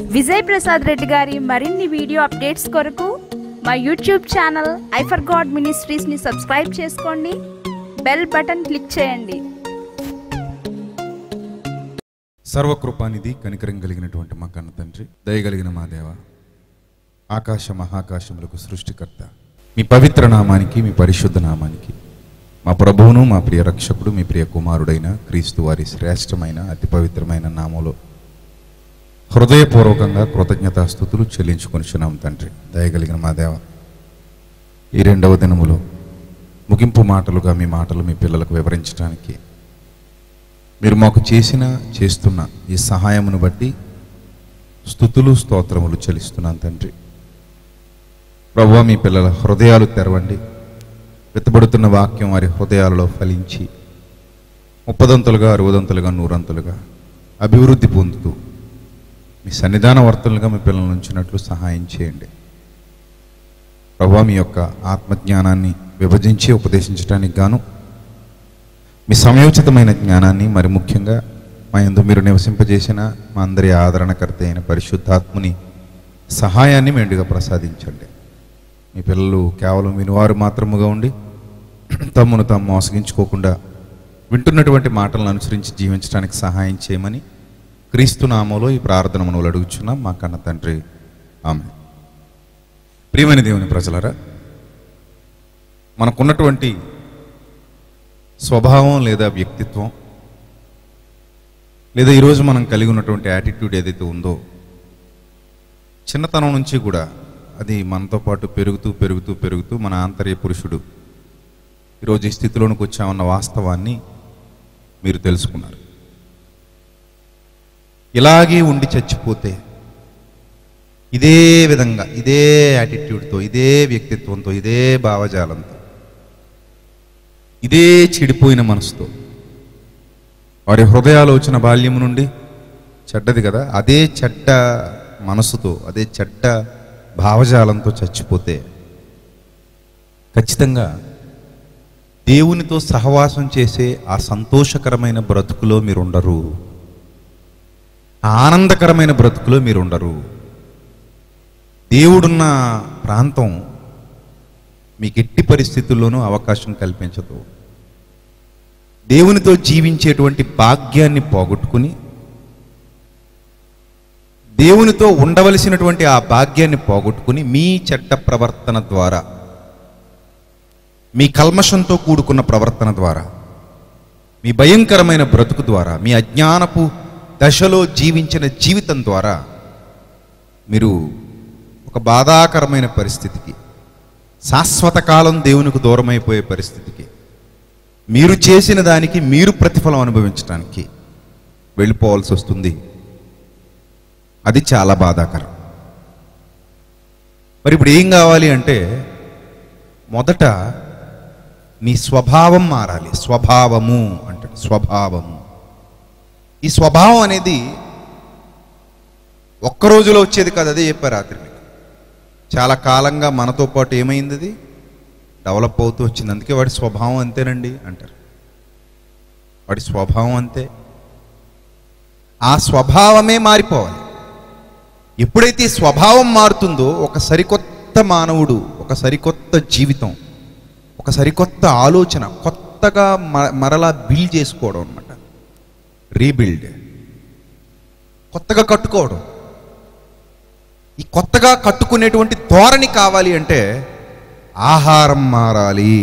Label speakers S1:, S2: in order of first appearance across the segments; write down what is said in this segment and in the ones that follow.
S1: విజయ్ ప్రసాద్ రెడ్డి గారి మరిన్ని video updates కొరకు మా యూట్యూబ్ ఛానల్ ఐఫర్ గాడ్ మినిస్ట్రీస్ని సబ్స్క్రైబ్ చేసుకోండి బెల్ బటన్ క్లిక్ చేయండి
S2: సర్వకృపానిధి కనికరం కలిగినటువంటి మా కన్న తండ్రి దయగలిగిన మా దేవ ఆకాశ మహాకాశములకు సృష్టికర్త మీ పవిత్ర నామానికి మీ పరిశుద్ధ నామానికి మా ప్రభువును మా ప్రియ రక్షకుడు మీ ప్రియ కుమారుడైన క్రీస్తు వారి శ్రేష్టమైన అతి పవిత్రమైన నామంలో హృదయపూర్వకంగా కృతజ్ఞతాస్థుతులు చెల్లించుకొనిచున్నాం తండ్రి దయగలిగిన మా దేవ ఈ రెండవ దినములో ముగింపు మాటలుగా మీ మాటలు మీ పిల్లలకు వివరించడానికి మీరు మాకు చేసిన చేస్తున్న ఈ సహాయమును బట్టి స్థుతులు స్తోత్రములు చెల్లిస్తున్నాను తండ్రి ప్రభు మీ పిల్లల హృదయాలు తెరవండి వెతబడుతున్న వాక్యం వారి హృదయాలలో ఫలించి ముప్పదంతులుగా అరవదంతులుగా నూరంతులుగా అభివృద్ధి పొందుతూ మీ సన్నిధాన వర్తలుగా మీ పిల్లల ఉంచినట్లు సహాయం చేయండి ప్రభు మీ యొక్క ఆత్మజ్ఞానాన్ని విభజించి ఉపదేశించడానికి గాను మీ సమయోచితమైన జ్ఞానాన్ని మరి ముఖ్యంగా మా యందు మీరు నివసింపజేసిన మా అందరి ఆదరణకర్త అయిన పరిశుద్ధాత్ముని సహాయాన్ని మెండుగా ప్రసాదించండి మీ పిల్లలు కేవలం వినివారు మాత్రముగా ఉండి తమ్మును తాము మోసగించుకోకుండా వింటున్నటువంటి మాటలను అనుసరించి జీవించడానికి సహాయం చేయమని క్రీస్తు నామంలో ఈ ప్రార్థన మనవులు అడుగుచున్నాం మా కన్న తండ్రి ఆమె ప్రియమైన దేవుని ప్రజలరా మనకున్నటువంటి స్వభావం లేదా వ్యక్తిత్వం లేదా ఈరోజు మనం కలిగి ఉన్నటువంటి యాటిట్యూడ్ ఏదైతే ఉందో చిన్నతనం నుంచి కూడా అది మనతో పాటు పెరుగుతూ పెరుగుతూ పెరుగుతూ మన ఆంతర్య పురుషుడు ఈరోజు ఈ స్థితిలోనికి వచ్చామన్న వాస్తవాన్ని మీరు తెలుసుకున్నారు ఇలాగే ఉండి చచ్చిపోతే ఇదే విధంగా ఇదే యాటిట్యూడ్తో ఇదే వ్యక్తిత్వంతో ఇదే భావజాలంతో ఇదే చెడిపోయిన మనసుతో వారి హృదయాలోచన బాల్యం నుండి చెడ్డది కదా అదే చెడ్డ మనసుతో అదే చెడ్డ భావజాలంతో చచ్చిపోతే ఖచ్చితంగా దేవునితో సహవాసం చేసే ఆ సంతోషకరమైన బ్రతుకులో మీరు ఉండరు ఆ ఆనందకరమైన బ్రతుకులో మీరు ఉండరు దేవుడున్న ప్రాంతం మీకు ఎట్టి పరిస్థితుల్లోనూ అవకాశం కల్పించదు దేవునితో జీవించేటువంటి భాగ్యాన్ని పోగొట్టుకుని దేవునితో ఉండవలసినటువంటి ఆ భాగ్యాన్ని పోగొట్టుకుని మీ చెడ్డ ప్రవర్తన ద్వారా మీ కల్మషంతో కూడుకున్న ప్రవర్తన ద్వారా మీ భయంకరమైన బ్రతుకు ద్వారా మీ అజ్ఞానపు దశలో జీవించిన జీవితం ద్వారా మీరు ఒక బాధాకరమైన పరిస్థితికి శాశ్వత కాలం దేవునికి దూరమైపోయే పరిస్థితికి మీరు చేసిన దానికి మీరు ప్రతిఫలం అనుభవించడానికి వెళ్ళిపోవాల్సి వస్తుంది అది చాలా బాధాకరం మరి ఇప్పుడు ఏం కావాలి అంటే మొదట నీ స్వభావం మారాలి స్వభావము అంటే స్వభావము ఈ స్వభావం అనేది ఒక్క రోజులో వచ్చేది కాదు అదే చెప్పారు రాత్రి మీకు చాలా కాలంగా మనతో పాటు ఏమైంది అది డెవలప్ అవుతూ వచ్చింది అందుకే వాడి స్వభావం అంతేనండి అంటారు వాడి స్వభావం అంతే ఆ స్వభావమే మారిపోవాలి ఎప్పుడైతే ఈ స్వభావం మారుతుందో ఒక సరికొత్త మానవుడు ఒక సరికొత్త జీవితం ఒక సరికొత్త ఆలోచన కొత్తగా మ- మరలా బిల్డ్ చేసుకోవడం అనమాట రీబిల్డ్ కొత్తగా కట్టుకోవడం ఈ కొత్తగా కట్టుకునేటువంటి ధోరణి కావాలి అంటే ఆహారం మారాలి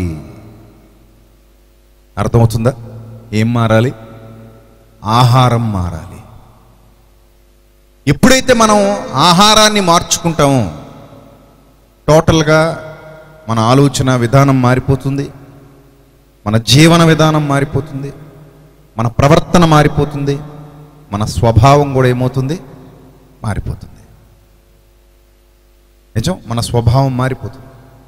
S2: అర్థమవుతుందా ఏం మారాలి ఆహారం మారాలి ఎప్పుడైతే మనం ఆహారాన్ని మార్చుకుంటామో టోటల్గా మన ఆలోచన విధానం మారిపోతుంది మన జీవన విధానం మారిపోతుంది మన ప్రవర్తన మారిపోతుంది మన స్వభావం కూడా ఏమవుతుంది మారిపోతుంది నిజం మన స్వభావం మారిపోతుంది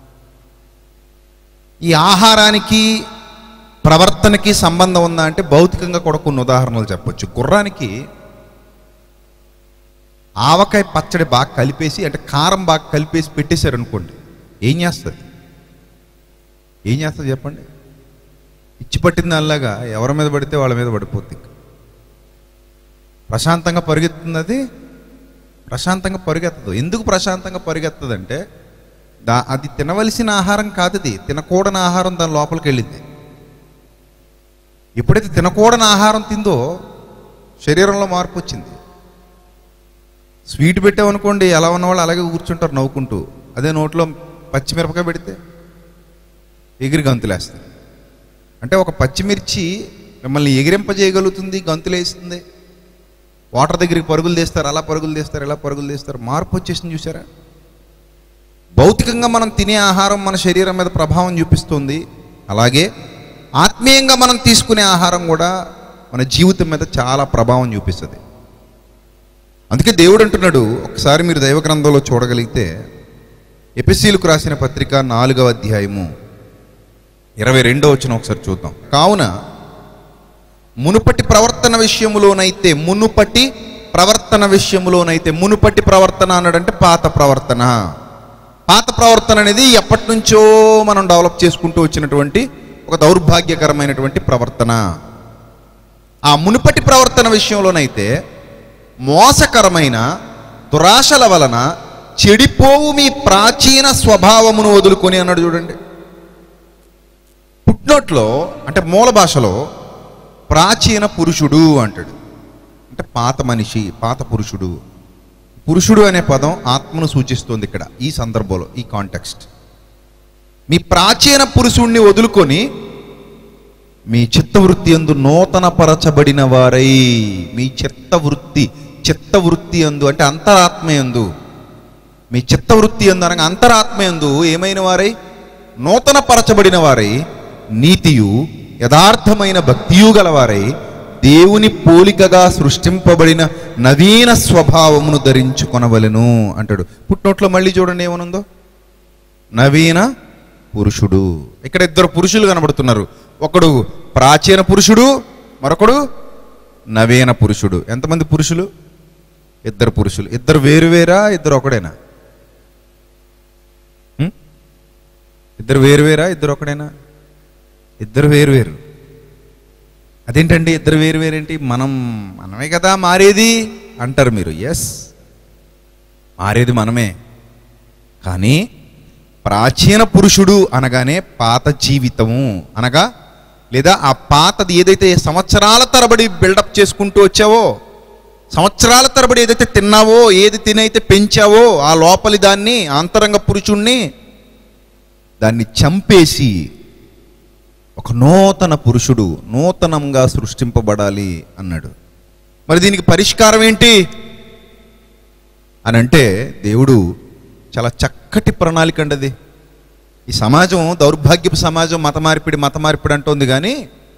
S2: ఈ ఆహారానికి ప్రవర్తనకి సంబంధం ఉందా అంటే భౌతికంగా కూడా కొన్ని ఉదాహరణలు చెప్పొచ్చు గుర్రానికి ఆవకాయ పచ్చడి బాగా కలిపేసి అంటే కారం బాగా కలిపేసి పెట్టేశారు అనుకోండి ఏం చేస్తుంది ఏం చేస్తుంది చెప్పండి ఇచ్చి పట్టింది అలాగా ఎవరి మీద పడితే వాళ్ళ మీద పడిపోద్ది ప్రశాంతంగా పరిగెత్తుంది అది ప్రశాంతంగా పరిగెత్తదు ఎందుకు ప్రశాంతంగా పరిగెత్తదంటే దా అది తినవలసిన ఆహారం కాదు అది తినకూడని ఆహారం దాని లోపలికి వెళ్ళింది ఎప్పుడైతే తినకూడని ఆహారం తిందో శరీరంలో మార్పు వచ్చింది స్వీట్ పెట్టామనుకోండి ఎలా ఉన్నవాళ్ళు అలాగే కూర్చుంటారు నవ్వుకుంటూ అదే నోట్లో పచ్చిమిరపకాయ పెడితే ఎగిరి గంతులేస్తారు అంటే ఒక పచ్చిమిర్చి మిమ్మల్ని ఎగిరింపజేయగలుగుతుంది గంతులేస్తుంది వాటర్ దగ్గరికి పరుగులు తీస్తారు అలా పరుగులు తీస్తారు ఇలా పరుగులు తీస్తారు మార్పు వచ్చేసింది చూసారా భౌతికంగా మనం తినే ఆహారం మన శరీరం మీద ప్రభావం చూపిస్తుంది అలాగే ఆత్మీయంగా మనం తీసుకునే ఆహారం కూడా మన జీవితం మీద చాలా ప్రభావం చూపిస్తుంది అందుకే దేవుడు అంటున్నాడు ఒకసారి మీరు దైవ గ్రంథంలో చూడగలిగితే ఎపిసీలకు రాసిన పత్రిక నాలుగవ అధ్యాయము ఇరవై రెండో వచ్చిన ఒకసారి చూద్దాం కావున మునుపటి ప్రవర్తన విషయములోనైతే మునుపటి ప్రవర్తన విషయములోనైతే మునుపటి ప్రవర్తన అన్నాడంటే పాత ప్రవర్తన పాత ప్రవర్తన అనేది ఎప్పటి నుంచో మనం డెవలప్ చేసుకుంటూ వచ్చినటువంటి ఒక దౌర్భాగ్యకరమైనటువంటి ప్రవర్తన ఆ మునుపటి ప్రవర్తన విషయంలోనైతే మోసకరమైన దురాశల వలన చెడిపోవు మీ ప్రాచీన స్వభావమును వదులుకొని అన్నాడు చూడండి పుట్నోట్లో అంటే మూల భాషలో ప్రాచీన పురుషుడు అంటాడు అంటే పాత మనిషి పాత పురుషుడు పురుషుడు అనే పదం ఆత్మను సూచిస్తుంది ఇక్కడ ఈ సందర్భంలో ఈ కాంటెక్స్ట్ మీ ప్రాచీన పురుషుణ్ణి వదులుకొని మీ చిత్తవృత్తి అందు నూతన పరచబడిన వారై మీ చిత్తవృత్తి చిత్తవృత్తి అందు అంటే అంతరాత్మయందు మీ చిత్తవృత్తి అందు అనగా అంతరాత్మయందు ఏమైన వారై నూతన పరచబడిన వారై నీతియు యథార్థమైన భక్తియు గలవారై దేవుని పోలికగా సృష్టింపబడిన నవీన స్వభావమును ధరించుకొనవలెను అంటాడు పుట్టినోట్లో మళ్ళీ చూడండి ఏమనుందో నవీన పురుషుడు ఇక్కడ ఇద్దరు పురుషులు కనబడుతున్నారు ఒకడు ప్రాచీన పురుషుడు మరొకడు నవీన పురుషుడు ఎంతమంది పురుషులు ఇద్దరు పురుషులు ఇద్దరు వేరు వేరా ఇద్దరు ఒకడేనా హ్మ్? ఇద్దరు వేరు వేరా ఇద్దరు ఒకడేనా ఇద్దరు వేరు వేరు అదేంటండి ఇద్దరు వేరు వేరేంటి మనం మనమే కదా మారేది అంటారు మీరు ఎస్ మారేది మనమే కానీ ప్రాచీన పురుషుడు అనగానే పాత జీవితము అనగా లేదా ఆ పాతది ఏదైతే సంవత్సరాల తరబడి బిల్డప్ చేసుకుంటూ వచ్చావో సంవత్సరాల తరబడి ఏదైతే తిన్నావో ఏది తినైతే పెంచావో ఆ లోపలి దాన్ని అంతరంగ పురుషుణ్ణి దాన్ని చంపేసి ఒక నూతన పురుషుడు నూతనంగా సృష్టింపబడాలి అన్నాడు మరి దీనికి పరిష్కారం ఏంటి అని అంటే దేవుడు చాలా చక్కటి ప్రణాళిక అండి అది ఈ సమాజం దౌర్భాగ్యపు సమాజం మత మార్పిడి మత మార్పిడి అంటోంది కానీ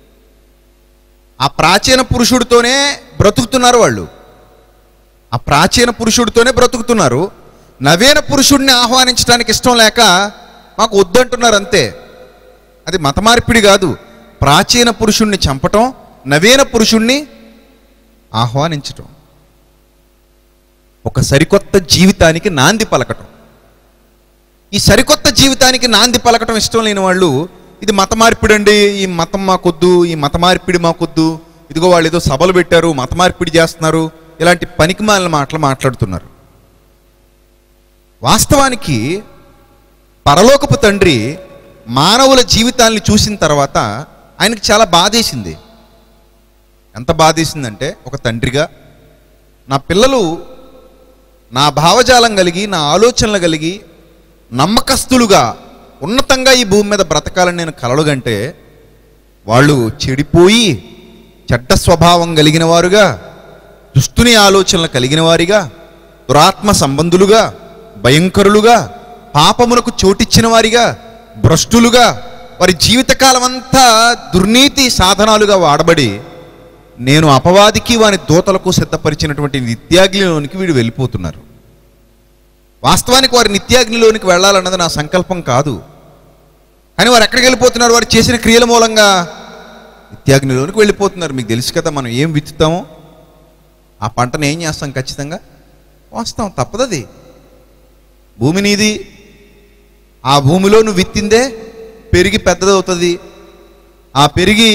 S2: ఆ ప్రాచీన పురుషుడితోనే బ్రతుకుతున్నారు వాళ్ళు ఆ ప్రాచీన పురుషుడితోనే బ్రతుకుతున్నారు నవీన పురుషుడిని ఆహ్వానించడానికి ఇష్టం లేక మాకు వద్దంటున్నారు అంతే అది మత మార్పిడి కాదు ప్రాచీన పురుషుణ్ణి చంపటం నవీన పురుషుణ్ణి ఆహ్వానించటం ఒక సరికొత్త జీవితానికి నాంది పలకటం ఈ సరికొత్త జీవితానికి నాంది పలకటం ఇష్టం లేని వాళ్ళు ఇది మత మార్పిడి అండి ఈ మతం మాకొద్దు ఈ మత మార్పిడి మాకొద్దు ఇదిగో వాళ్ళు ఏదో సభలు పెట్టారు మత మార్పిడి చేస్తున్నారు ఇలాంటి పనికి మాలిన మాటలు మాట్లాడుతున్నారు వాస్తవానికి పరలోకపు తండ్రి మానవుల జీవితాల్ని చూసిన తర్వాత ఆయనకి చాలా బాధేసింది ఎంత బాధేసిందంటే ఒక తండ్రిగా నా పిల్లలు నా భావజాలం కలిగి నా ఆలోచనలు కలిగి నమ్మకస్తులుగా ఉన్నతంగా ఈ భూమి మీద బ్రతకాలని నేను కలలుగంటే వాళ్ళు చెడిపోయి చెడ్డ స్వభావం కలిగిన వారుగా దుస్తుని ఆలోచనలు కలిగిన వారిగా దురాత్మ సంబంధులుగా భయంకరులుగా పాపమునకు చోటిచ్చిన వారిగా భ్రష్టులుగా వారి జీవితకాలం అంతా దుర్నీతి సాధనాలుగా వాడబడి నేను అపవాదికి వాని దూతలకు సిద్ధపరిచినటువంటి నిత్యాగ్నిలోనికి వీడు వెళ్ళిపోతున్నారు వాస్తవానికి వారి నిత్యాగ్నిలోనికి వెళ్ళాలన్నది నా సంకల్పం కాదు కానీ వారు ఎక్కడికి వెళ్ళిపోతున్నారు వారు చేసిన క్రియల మూలంగా నిత్యాగ్నిలోనికి వెళ్ళిపోతున్నారు మీకు తెలుసు కదా మనం ఏం విత్తుతామో ఆ పంటను ఏం చేస్తాం ఖచ్చితంగా వస్తాం తప్పదది భూమి నీది ఆ భూమిలో నువ్వు విత్తిందే పెరిగి పెద్దదవుతుంది ఆ పెరిగి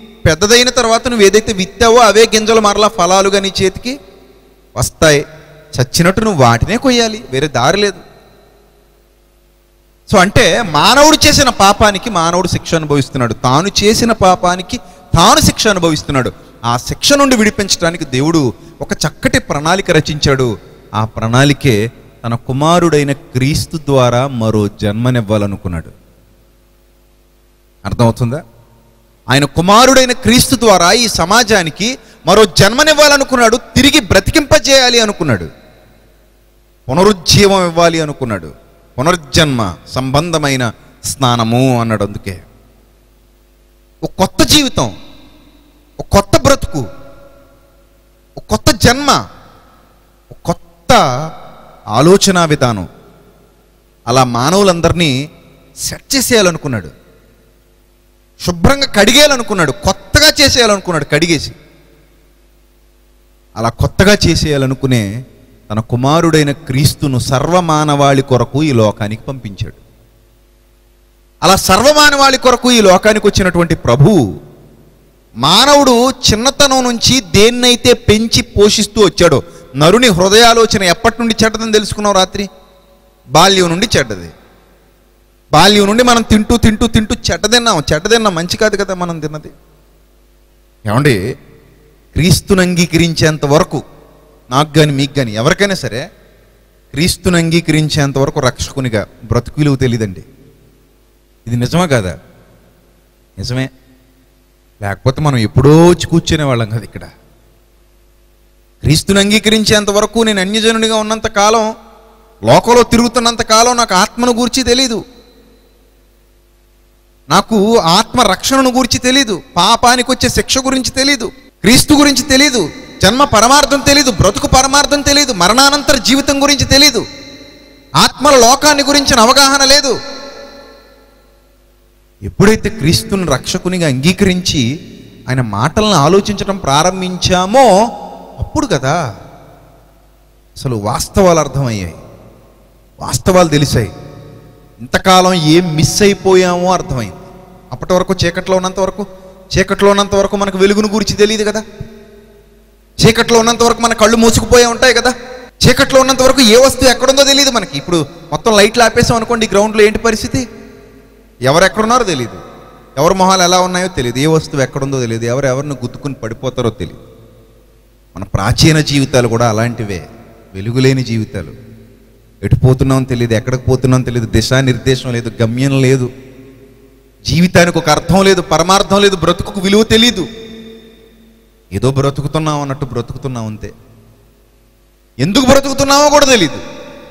S2: పెద్దదైన తర్వాత నువ్వు ఏదైతే విత్తావో అవే గింజలు మరలా ఫలాలుగా నీ చేతికి వస్తాయి చచ్చినట్టు నువ్వు వాటినే కొయ్యాలి వేరే దారి లేదు సో అంటే మానవుడు చేసిన పాపానికి మానవుడు శిక్ష అనుభవిస్తున్నాడు తాను చేసిన పాపానికి తాను శిక్ష అనుభవిస్తున్నాడు ఆ శిక్ష నుండి విడిపించడానికి దేవుడు ఒక చక్కటి ప్రణాళిక రచించాడు ఆ ప్రణాళికే తన కుమారుడైన క్రీస్తు ద్వారా మరో జన్మనివ్వాలనుకున్నాడు అర్థమవుతుందా ఆయన కుమారుడైన క్రీస్తు ద్వారా ఈ సమాజానికి మరో జన్మనివ్వాలనుకున్నాడు తిరిగి బ్రతికింపజేయాలి అనుకున్నాడు పునరుజ్జీవం ఇవ్వాలి అనుకున్నాడు పునర్జన్మ సంబంధమైన స్నానము అన్నాడు అందుకే ఒక కొత్త జీవితం ఒక కొత్త బ్రతుకు ఒక కొత్త జన్మ ఒక కొత్త ఆలోచన విధానం అలా మానవులందరినీ సెట్ చేసేయాలనుకున్నాడు శుభ్రంగా కడిగేయాలనుకున్నాడు కొత్తగా చేసేయాలనుకున్నాడు కడిగేసి అలా కొత్తగా చేసేయాలనుకునే తన కుమారుడైన క్రీస్తును సర్వమానవాళి కొరకు ఈ లోకానికి పంపించాడు అలా సర్వమానవాళి కొరకు ఈ లోకానికి వచ్చినటువంటి ప్రభు మానవుడు చిన్నతనం నుంచి దేన్నైతే పెంచి పోషిస్తూ వచ్చాడో నరుని హృదయాలోచన ఎప్పటి నుండి చెడ్డదని తెలుసుకున్నావు రాత్రి బాల్యం నుండి చెడ్డది బాల్యం నుండి మనం తింటూ తింటూ తింటూ చెడ్డ తిన్నాం చెడ్డ తిన్నాం మంచి కాదు కదా మనం తిన్నది ఏమండి క్రీస్తుని అంగీకరించేంత వరకు నాకు కానీ మీకు కానీ ఎవరికైనా సరే క్రీస్తుని అంగీకరించేంత వరకు రక్షకునిగా బ్రతుకు విలువ తెలియదండి ఇది నిజమా కాదా నిజమే లేకపోతే మనం ఎప్పుడో వచ్చి కూర్చునే వాళ్ళం కదా ఇక్కడ క్రీస్తుని అంగీకరించేంత వరకు నేను అన్యజనుడిగా ఉన్నంత కాలం లోకంలో తిరుగుతున్నంత కాలం నాకు ఆత్మను గూర్చి తెలీదు నాకు ఆత్మ రక్షణను గురించి తెలీదు పాపానికి వచ్చే శిక్ష గురించి తెలీదు క్రీస్తు గురించి తెలీదు జన్మ పరమార్థం తెలీదు బ్రతుకు పరమార్థం తెలీదు మరణానంతర జీవితం గురించి తెలీదు ఆత్మల లోకాన్ని గురించిన అవగాహన లేదు ఎప్పుడైతే క్రీస్తుని రక్షకునిగా అంగీకరించి ఆయన మాటలను ఆలోచించడం ప్రారంభించామో అప్పుడు కదా అసలు వాస్తవాలు అర్థమయ్యాయి వాస్తవాలు తెలిసాయి ఇంతకాలం ఏం మిస్ అయిపోయామో అర్థమైంది అప్పటి వరకు చీకట్లో ఉన్నంత వరకు చీకట్లో ఉన్నంత వరకు మనకు వెలుగును గురించి తెలియదు కదా చీకట్లో ఉన్నంత వరకు మన కళ్ళు మూసుకుపోయే ఉంటాయి కదా చీకట్లో ఉన్నంత వరకు ఏ వస్తువు ఎక్కడుందో తెలియదు మనకి ఇప్పుడు మొత్తం లైట్లు ఆపేసాం అనుకోండి ఈ గ్రౌండ్లో ఏంటి పరిస్థితి ఎవరు ఎక్కడున్నారో తెలియదు ఎవరి మొహాలు ఎలా ఉన్నాయో తెలియదు ఏ వస్తువు ఎక్కడుందో తెలియదు ఎవరు ఎవరిని గుద్దుకుని పడిపోతారో తెలియదు మన ప్రాచీన జీవితాలు కూడా అలాంటివే వెలుగులేని జీవితాలు ఎటు పోతున్నాం తెలియదు ఎక్కడికి పోతున్నాం తెలియదు దిశానిర్దేశం లేదు గమ్యం లేదు జీవితానికి ఒక అర్థం లేదు పరమార్థం లేదు బ్రతుకుకు విలువ తెలీదు ఏదో బ్రతుకుతున్నాం అన్నట్టు బ్రతుకుతున్నాం అంతే ఎందుకు బ్రతుకుతున్నామో కూడా తెలీదు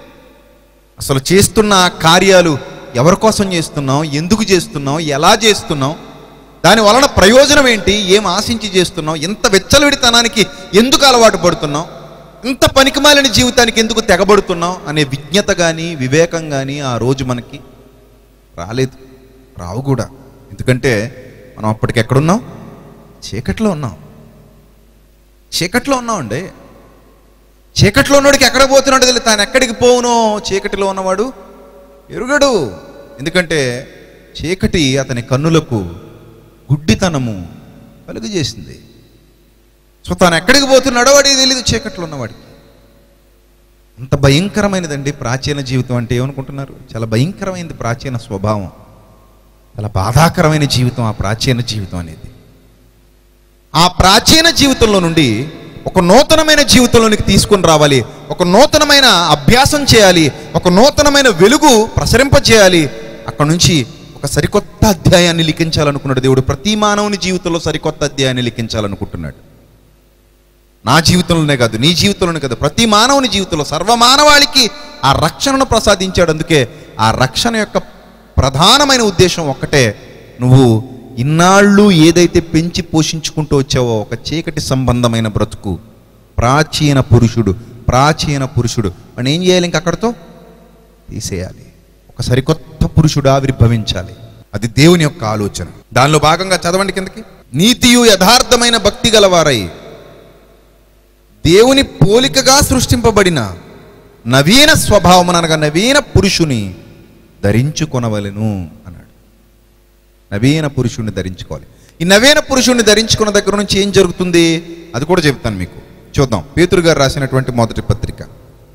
S2: అసలు చేస్తున్న ఆ కార్యాలు ఎవరి కోసం చేస్తున్నాం ఎందుకు చేస్తున్నాం ఎలా చేస్తున్నాం దాని వలన ప్రయోజనం ఏంటి ఏం ఆశించి చేస్తున్నాం ఎంత వెచ్చలవిడితనానికి ఎందుకు అలవాటు పడుతున్నాం ఇంత పనికిమాలిన జీవితానికి ఎందుకు తెగబడుతున్నాం అనే విజ్ఞత కానీ వివేకం కానీ ఆ రోజు మనకి రాలేదు రావు కూడా ఎందుకంటే మనం అప్పటికి ఎక్కడున్నాం చీకట్లో ఉన్నాం చీకట్లో ఉన్నామండి చీకట్లో ఉన్నవాడికి ఎక్కడ పోతున్నాడో తెలియదు తాను ఎక్కడికి పోవునో చీకటిలో ఉన్నవాడు ఎరుగడు ఎందుకంటే చీకటి అతని కన్నులకు గుడ్డితనము కలుగజేసింది సో తాను ఎక్కడికి పోతున్నాడో వాడికి తెలియదు చీకట్లో ఉన్నవాడికి అంత భయంకరమైనదండి ప్రాచీన జీవితం అంటే ఏమనుకుంటున్నారు చాలా భయంకరమైనది ప్రాచీన స్వభావం చాలా బాధాకరమైన జీవితం ఆ ప్రాచీన జీవితం అనేది ఆ ప్రాచీన జీవితంలో నుండి ఒక నూతనమైన జీవితంలోనికి తీసుకొని రావాలి ఒక నూతనమైన అభ్యాసం చేయాలి ఒక నూతనమైన వెలుగు ప్రసరింపజేయాలి అక్కడ నుంచి ఒక సరికొత్త అధ్యాయాన్ని లిఖించాలనుకున్నాడు దేవుడు ప్రతి మానవుని జీవితంలో సరికొత్త అధ్యాయాన్ని లిఖించాలనుకుంటున్నాడు నా జీవితంలోనే కాదు నీ జీవితంలోనే కాదు ప్రతి మానవుని జీవితంలో సర్వమానవాళికి ఆ రక్షణను ప్రసాదించాడు అందుకే ఆ రక్షణ యొక్క ప్రధానమైన ఉద్దేశం ఒక్కటే నువ్వు ఇన్నాళ్ళు ఏదైతే పెంచి పోషించుకుంటూ వచ్చావో ఒక చీకటి సంబంధమైన బ్రతుకు ప్రాచీన పురుషుడు ప్రాచీన పురుషుడు మనం ఏం చేయాలి ఇంక అక్కడితో తీసేయాలి ఒక సరికొత్త పురుషుడు ఆవిర్భవించాలి అది దేవుని యొక్క ఆలోచన దానిలో భాగంగా చదవండి కిందకి నీతియు యథార్థమైన భక్తి గలవారై దేవుని పోలికగా సృష్టింపబడిన నవీన స్వభావం అనగా నవీన పురుషుని ధరించుకొనవలెను అన్నాడు నవీన పురుషుణ్ణి ధరించుకోవాలి ఈ నవీన పురుషుణ్ణి ధరించుకున్న దగ్గర నుంచి ఏం జరుగుతుంది అది కూడా చెప్తాను మీకు చూద్దాం పేతురు గారు రాసినటువంటి మొదటి పత్రిక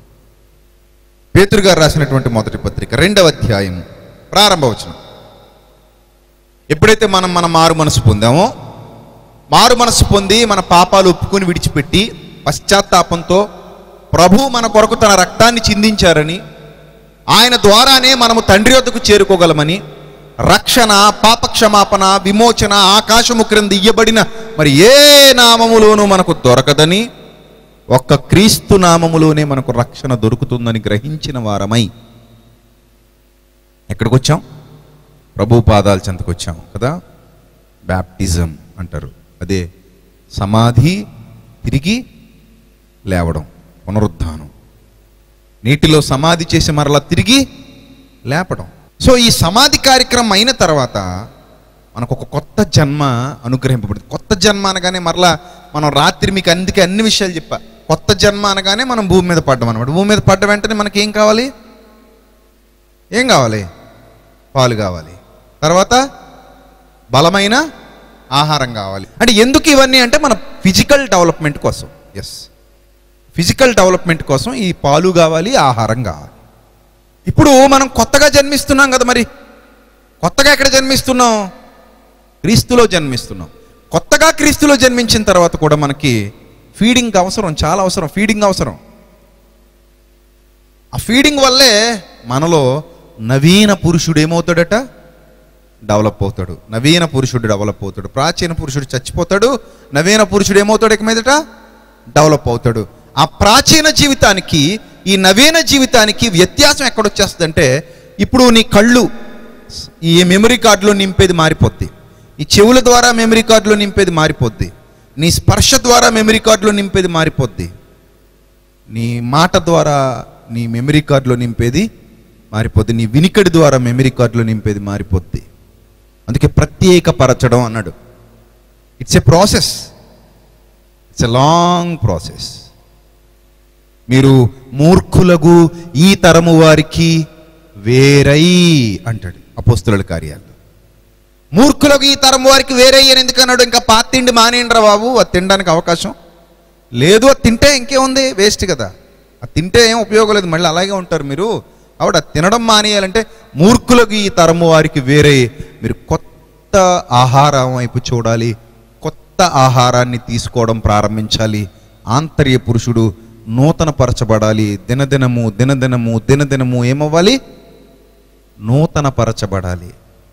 S2: పేతురు గారు రాసినటువంటి మొదటి పత్రిక రెండవ అధ్యాయం ప్రారంభ వచనం ఎప్పుడైతే మనం మన మారు మనసు పొందామో మారు మనసు పొంది మన పాపాలు ఒప్పుకొని విడిచిపెట్టి పశ్చాత్తాపంతో ప్రభు మన కొరకు తన రక్తాన్ని చిందించారని ఆయన ద్వారానే మనము తండ్రి వద్దకు చేరుకోగలమని రక్షణ పాపక్షమాపణ విమోచన ఆకాశము క్రింద ఇయ్యబడిన మరి ఏ నామములోనూ మనకు దొరకదని ఒక్క క్రీస్తు నామములోనే మనకు రక్షణ దొరుకుతుందని గ్రహించిన వారమై ఎక్కడికి వచ్చాం ప్రభు పాదాల చెంతకు వచ్చాం కదా బ్యాప్టిజం అంటారు అదే సమాధి తిరిగి లేవడం పునరుద్ధానం నీటిలో సమాధి చేసి మరలా తిరిగి లేపడం సో ఈ సమాధి కార్యక్రమం అయిన తర్వాత మనకు ఒక కొత్త జన్మ అనుగ్రహింపబడింది కొత్త జన్మ అనగానే మరలా మనం రాత్రి మీకు అందుకే అన్ని విషయాలు చెప్పా కొత్త జన్మ అనగానే మనం భూమి మీద పడ్డం అనమాట భూమి మీద పడ్డ వెంటనే మనకి ఏం కావాలి ఏం కావాలి పాలు కావాలి తర్వాత బలమైన ఆహారం కావాలి అంటే ఎందుకు ఇవన్నీ అంటే మన ఫిజికల్ డెవలప్మెంట్ కోసం ఎస్ ఫిజికల్ డెవలప్మెంట్ కోసం ఈ పాలు కావాలి ఆహారం కావాలి ఇప్పుడు మనం కొత్తగా జన్మిస్తున్నాం కదా మరి కొత్తగా ఎక్కడ జన్మిస్తున్నాం క్రీస్తులో జన్మిస్తున్నాం కొత్తగా క్రీస్తులో జన్మించిన తర్వాత కూడా మనకి ఫీడింగ్ అవసరం చాలా అవసరం ఫీడింగ్ అవసరం ఆ ఫీడింగ్ వల్లే మనలో నవీన పురుషుడు ఏమవుతాడట డెవలప్ అవుతాడు నవీన పురుషుడు డెవలప్ అవుతాడు ప్రాచీన పురుషుడు చచ్చిపోతాడు నవీన పురుషుడు ఏమవుతాడు ఇక మీదట డెవలప్ అవుతాడు ఆ ప్రాచీన జీవితానికి ఈ నవీన జీవితానికి వ్యత్యాసం ఎక్కడొచ్చేస్తుందంటే ఇప్పుడు నీ కళ్ళు ఈ మెమరీ కార్డులో నింపేది మారిపోద్ది ఈ చెవుల ద్వారా మెమరీ కార్డులో నింపేది మారిపోద్ది నీ స్పర్శ ద్వారా మెమరీ కార్డులో నింపేది మారిపోద్ది నీ మాట ద్వారా నీ మెమరీ కార్డులో నింపేది మారిపోద్ది నీ వినికడి ద్వారా మెమరీ కార్డులో నింపేది మారిపోద్ది అందుకే ప్రత్యేకపరచడం అన్నాడు it's a process it's a long process మీరు మూర్ఖులకు ఈ తరము వారికి వేరై అంటాడు అపోస్తుల కార్యాలు మూర్ఖులకు ఈ తరం వారికి వేరై అని ఎందుకు అన్నాడు ఇంకా పాత తిండి మానేయండిరా బాబు అది తినడానికి అవకాశం లేదు అది తింటే ఇంకేముంది వేస్ట్ కదా అది తింటే ఏం ఉపయోగం లేదు మళ్ళీ అలాగే ఉంటారు మీరు కాబట్టి అది తినడం మానేయాలంటే మూర్ఖులకు ఈ తరము వారికి వేరే మీరు కొత్త ఆహారం వైపు చూడాలి కొత్త ఆహారాన్ని తీసుకోవడం ప్రారంభించాలి ఆంతర్య పురుషుడు నూతన పరచబడాలి దినదినము దినదినము దినదినము ఏమవ్వాలి నూతన పరచబడాలి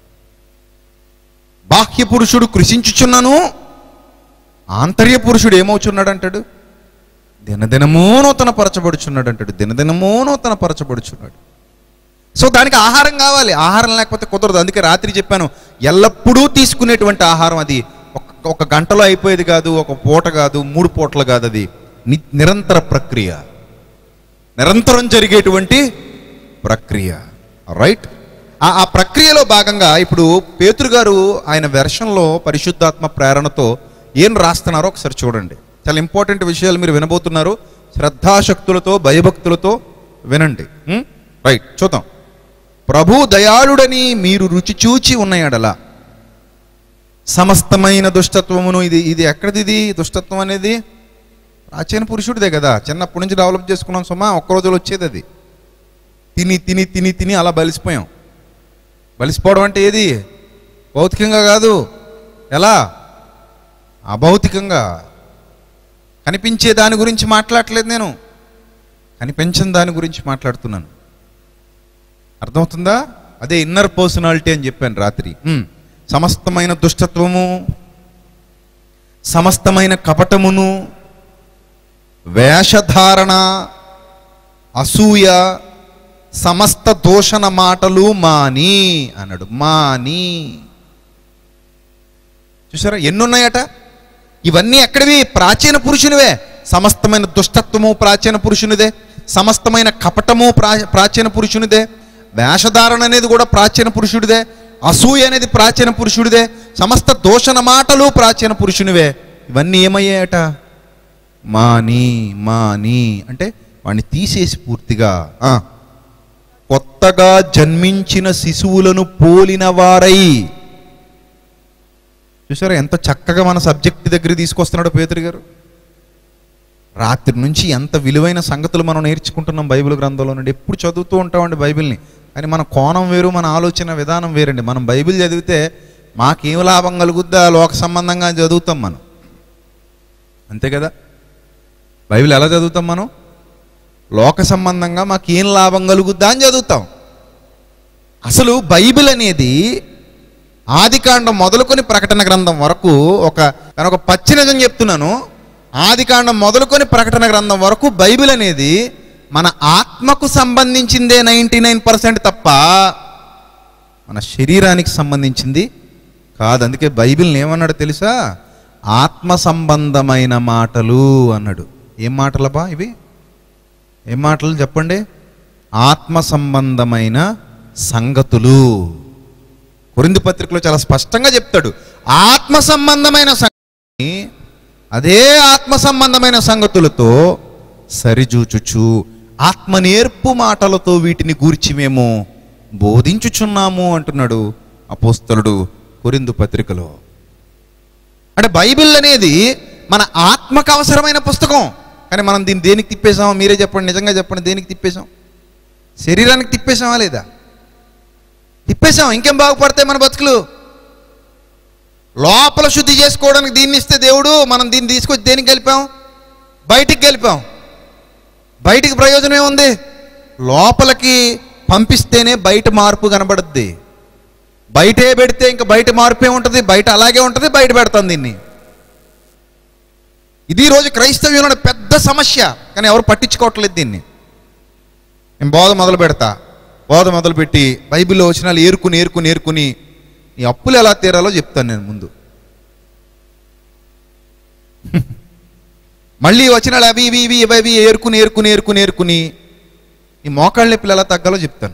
S2: బాహ్య పురుషుడు కృషించుచున్నాను ఆంతర్య పురుషుడు ఏమవుచున్నాడు అంటాడు దినదినమూ నూతన పరచబడుచున్నాడు అంటాడు దినదినమూ నూతన పరచబడుచున్నాడు సో దానికి ఆహారం కావాలి ఆహారం లేకపోతే కుదరదు అందుకే రాత్రి చెప్పాను ఎల్లప్పుడూ తీసుకునేటువంటి ఆహారం అది ఒక ఒక గంటలో అయిపోయేది కాదు ఒక పూట కాదు మూడు పూటలు కాదు అది ని- నిరంతర ప్రక్రియ నిరంతరం జరిగేటువంటి ప్రక్రియ రైట్ ఆ ఆ ప్రక్రియలో భాగంగా ఇప్పుడు పేతురు గారు ఆయన వెర్షన్లో పరిశుద్ధాత్మ ప్రేరణతో ఏం రాస్తున్నారో ఒకసారి చూడండి చాలా ఇంపార్టెంట్ విషయాలు మీరు వినబోతున్నారు శ్రద్ధాశక్తులతో భయభక్తులతో వినండి ఉం? రైట్ చూద్దాం ప్రభు దయాళుడని మీరు రుచి చూచి ఉన్నాయడలా సమస్తమైన దుష్టత్వమును ఇది ఇది ఎక్కడిది ఇది దుష్టత్వం అనేది ప్రాచీన పురుషుడిదే కదా చిన్నప్పటి నుంచి డెవలప్ చేసుకున్నాం సుమా ఒక్క రోజులో వచ్చేది అది తిని తిని తిని తిని అలా బలిసిపోయాం బలిసిపోవడం అంటే ఏది భౌతికంగా కాదు ఎలా అభౌతికంగా కనిపించే దాని గురించి మాట్లాడట్లేదు నేను కనిపించని దాని గురించి మాట్లాడుతున్నాను అర్థమవుతుందా అదే ఇన్నర్ పర్సనాలిటీ అని చెప్పాను రాత్రి ఉమ్. సమస్తమైన దుష్టత్వము సమస్తమైన కపటమును వేషధారణ అసూయ సమస్త దూషణ మాటలు మాని అన్నాడు మాని చూసారా ఎన్నున్నాయట ఇవన్నీ ఎక్కడివి ప్రాచీన పురుషునివే సమస్తమైన దుష్టత్వము ప్రాచీన పురుషునిదే సమస్తమైన కపటము ప్రా ప్రాచీన పురుషునిదే వేషధారణ అనేది కూడా ప్రాచీన పురుషుడిదే అసూయ అనేది ప్రాచీన పురుషుడిదే సమస్త దోషణ మాటలు ప్రాచీన పురుషునివే ఇవన్నీ ఏమయ్యాయట మాని మాని అంటే వాడిని తీసేసి పూర్తిగా ఆ, కొత్తగా జన్మించిన శిశువులను పోలిన వారై చూసారా ఎంత చక్కగా మన సబ్జెక్ట్ దగ్గర తీసుకొస్తున్నాడు పేతురు గారు రాత్రి నుంచి ఎంత విలువైన సంగతులు మనం నేర్చుకుంటున్నాం బైబిల్ గ్రంథంలో నుండి ఎప్పుడు చదువుతూ ఉంటామండి బైబిల్ని కానీ మన కోణం వేరు మన ఆలోచన విధానం వేరండి మనం బైబిల్ చదివితే మాకేం లాభం కలుగుద్దా లోక సంబంధంగా చదువుతాం మనం అంతే కదా బైబిల్ ఎలా చదువుతాం మనం లోక సంబంధంగా మాకు ఏం లాభం కలుగుద్దా అని చదువుతాం అసలు బైబిల్ అనేది ఆదికాండం మొదలుకొని ప్రకటన గ్రంథం వరకు ఒక నేను ఒక పచ్చి నిజం చెప్తున్నాను ఆదికాండం మొదలుకొని ప్రకటన గ్రంథం వరకు బైబిల్ అనేది మన ఆత్మకు సంబంధించిందే నైంటీ నైన్ పర్సెంట్ తప్ప మన శరీరానికి సంబంధించింది కాదు అందుకే బైబిల్ని ఏమన్నాడు తెలుసా ఆత్మ సంబంధమైన మాటలు అన్నాడు ఏం మాటలబా ఇవి ఏం మాటలు చెప్పండి ఆత్మ సంబంధమైన సంగతులు కొరింది పత్రికలో చాలా స్పష్టంగా చెప్తాడు ఆత్మ సంబంధమైన సంగతి అదే ఆత్మ సంబంధమైన సంగతులతో సరిచూచుచు ఆత్మ నేర్పు మాటలతో వీటిని గూర్చి మేము బోధించుచున్నాము అంటున్నాడు అపోస్తలుడు కొరిందు పత్రికలో అంటే బైబిల్ అనేది మన ఆత్మకు అవసరమైన పుస్తకం కానీ మనం దీన్ని దేనికి తిప్పేసామో మీరే చెప్పండి నిజంగా చెప్పండి దేనికి తిప్పేసాం శరీరానికి తిప్పేసామా లేదా తిప్పేసాం ఇంకేం బాగుపడతాయి మన బతుకులు లోపల శుద్ధి చేసుకోవడానికి దీన్ని ఇస్తే దేవుడు మనం దీన్ని తీసుకొచ్చి దేనికి గెలిపాం బయటికి గెలిపాం బయటికి ప్రయోజనం ఏముంది లోపలికి పంపిస్తేనే బయట మార్పు కనబడుద్ది బయటే పెడితే ఇంకా బయట మార్పు ఏముంటుంది బయట అలాగే ఉంటుంది బయట పెడతాం దీన్ని ఇది ఈ రోజు క్రైస్తవ్యంలో పెద్ద సమస్య కానీ ఎవరు పట్టించుకోవట్లేదు దీన్ని నేను బోధ మొదలు పెడతా బోధ మొదలుపెట్టి బైబిల్లో వచనాలు ఏరుకుని ఏరుకుని ఏరుకుని ఈ అప్పులు ఎలా తీరాలో చెప్తాను నేను ముందు మళ్ళీ ఈ వచనాలు అవి ఇవి ఇవి ఇవి ఇవి ఏరుకుని ఏరుకుని ఏరుకుని ఏరుకుని ఈ మోకాళ్ళ నొప్పులు ఎలా తగ్గాలో చెప్తాను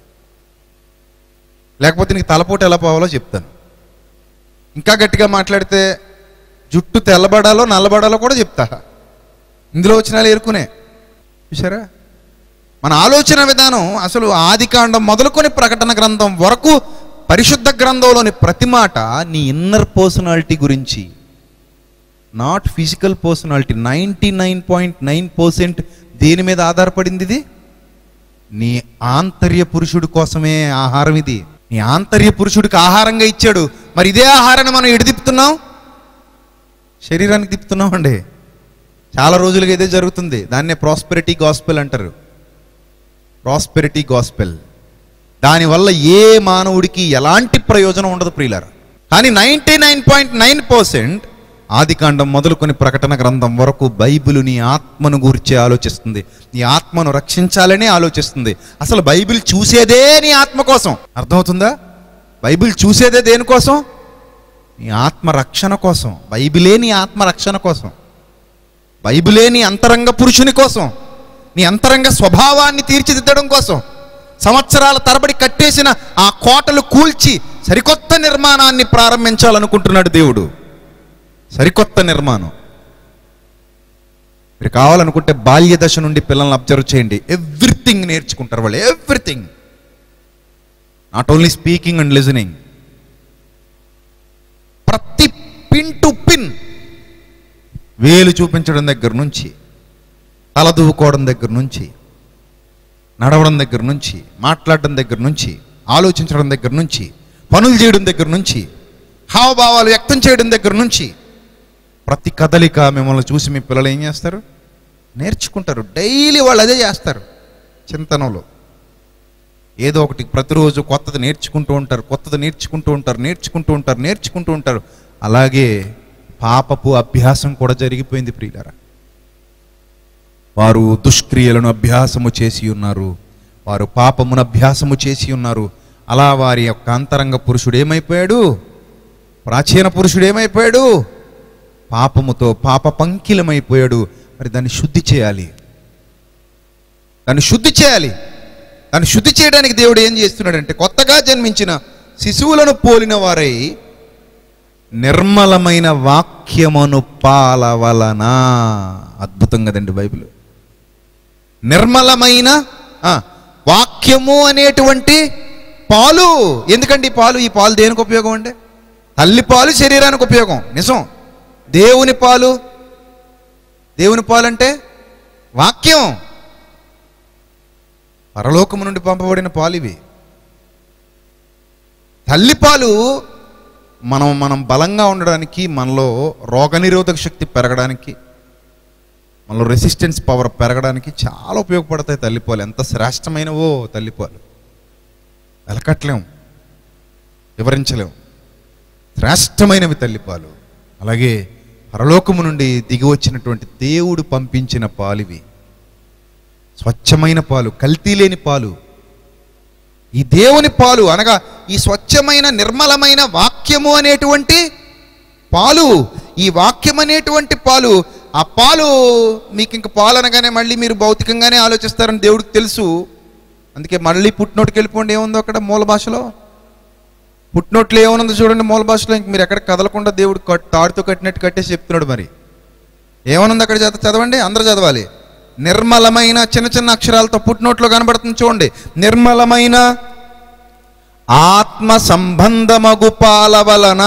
S2: లేకపోతే నీకు తలపోటు ఎలా పోవాలో చెప్తాను ఇంకా గట్టిగా మాట్లాడితే జుట్టు తెల్లబడాలో నల్లబడాలో కూడా చెప్తా ఇందులో వచ్చినాలు ఏరుకునే చూసారా మన ఆలోచన విధానం అసలు ఆదికాండం మొదలుకొని ప్రకటన గ్రంథం వరకు పరిశుద్ధ గ్రంథంలోని ప్రతి మాట నీ ఇన్నర్ పర్సనాలిటీ గురించి not physical personality ninety nine point nine percent దేని మీద ఆధారపడింది ఇది నీ ఆంతర్య పురుషుడి కోసమే ఆహారం ఇది నీ ఆంతర్య పురుషుడికి ఆహారంగా ఇచ్చాడు మరి ఇదే ఆహారాన్ని మనం ఎడు తిప్పుతున్నాం శరీరానికి తిప్పుతున్నాం అండి చాలా రోజులుగా ఇదే జరుగుతుంది దాన్నే ప్రాస్పెరిటీ గాస్పెల్ అంటారు ప్రాస్పెరిటీ గాస్పెల్ దానివల్ల ఏ మానవుడికి ఎలాంటి ప్రయోజనం ఉండదు ప్రియులారా కానీ ninety nine point nine percent ఆదికాండం మొదలుకొని ప్రకటన గ్రంథం వరకు బైబిల్ నీ ఆత్మను గూర్చి ఆలోచిస్తుంది నీ ఆత్మను రక్షించాలని ఆలోచిస్తుంది అసలు బైబిల్ చూసేదే నీ ఆత్మ కోసం అర్థమవుతుందా బైబిల్ చూసేదే దేనికోసం నీ ఆత్మ రక్షణ కోసం బైబిలే నీ ఆత్మ రక్షణ కోసం బైబిలే నీ అంతరంగ పురుషుని కోసం నీ అంతరంగ స్వభావాన్ని తీర్చిదిద్దడం కోసం సంవత్సరాల తరబడి కట్టేసిన ఆ కోటలు కూల్చి సరికొత్త నిర్మాణాన్ని ప్రారంభించాలనుకుంటున్నాడు దేవుడు సరికొత్త నిర్మాణం మీరు కావాలనుకుంటే బాల్య దశ నుండి పిల్లల్ని అబ్జర్వ్ చేయండి ఎవ్రీథింగ్ నేర్చుకుంటారు వాళ్ళు everything not only speaking and listening ప్రతి పిన్ టు పిన్ వేలు చూపించడం దగ్గర నుంచి తల దువ్వుకోవడం దగ్గర నుంచి నడవడం దగ్గర నుంచి మాట్లాడడం దగ్గర నుంచి ఆలోచించడం దగ్గర నుంచి పనులు చేయడం దగ్గర నుంచి హావభావాలు వ్యక్తం చేయడం దగ్గర నుంచి ప్రతి కదలిక మిమ్మల్ని చూసి మీ పిల్లలు ఏం చేస్తారు నేర్చుకుంటారు డైలీ వాళ్ళు అదే చేస్తారు చింతనలో ఏదో ఒకటి ప్రతిరోజు కొత్తది నేర్చుకుంటూ ఉంటారు కొత్తది నేర్చుకుంటూ ఉంటారు నేర్చుకుంటూ ఉంటారు నేర్చుకుంటూ ఉంటారు అలాగే పాపపు అభ్యాసం కూడా జరిగిపోయింది ప్రియులారా వారు దుష్క్రియలను అభ్యాసము చేసి ఉన్నారు వారు పాపమును అభ్యాసము చేసి ఉన్నారు అలా వారి యొక్క అంతరంగ పురుషుడు ఏమైపోయాడు ప్రాచీన పురుషుడు ఏమైపోయాడు పాపముతో పాప పంకిలమైపోయాడు మరి దాన్ని శుద్ధి చేయాలి దాన్ని శుద్ధి చేయాలి దాన్ని శుద్ధి చేయడానికి దేవుడు ఏం చేస్తున్నాడంటే కొత్తగా జన్మించిన శిశువులను పోలిన వారై నిర్మలమైన వాక్యమును పాలవలన అద్భుతం కదండి బైబిల్ నిర్మలమైన ఆ, వాక్యము అనేటువంటి పాలు ఎందుకండి ఈ పాలు ఈ పాలు దేనికి ఉపయోగం అండి తల్లి పాలు శరీరానికి ఉపయోగం నిజం దేవుని పాలు దేవుని పాలంటే వాక్యం పరలోకము నుండి పంపబడిన పాలు ఇవి తల్లిపాలు మనం మనం బలంగా ఉండడానికి మనలో రోగనిరోధక శక్తి పెరగడానికి మనలో రెసిస్టెన్స్ పవర్ పెరగడానికి చాలా ఉపయోగపడతాయి తల్లిపాలు ఎంత శ్రేష్టమైనవో తల్లిపాలు వెలకట్లేం వివరించలేం శ్రేష్టమైనవి తల్లిపాలు అలాగే పరలోకము నుండి దిగి వచ్చినటువంటి దేవుడు పంపించిన పాలివి స్వచ్ఛమైన పాలు కల్తీ లేని పాలు ఈ దేవుని పాలు అనగా ఈ స్వచ్ఛమైన నిర్మలమైన వాక్యము అనేటువంటి పాలు ఈ వాక్యం అనేటువంటి పాలు ఆ పాలు మీకు ఇంక పాలు అనగానే మళ్ళీ మీరు భౌతికంగానే ఆలోచిస్తారని దేవుడికి తెలుసు అందుకే మళ్ళీ పుట్టినోటికి వెళ్ళిపోండి ఏముందో అక్కడ మూల భాషలో పుట్టినోట్లు ఏముందో చూడండి మూల భాషలో ఇంక మీరు ఎక్కడ కదలకుండా దేవుడు కట్- తాడుతో కట్టినట్టు కట్టేసి చెప్తున్నాడు మరి ఏమనుంది అక్కడ చదవ చదవండి అందరూ చదవాలి నిర్మలమైన చిన్న చిన్న అక్షరాలతో పుట్టినోట్లో కనబడుతుంది చూడండి నిర్మలమైన ఆత్మ సంబంధమగు పాల వలన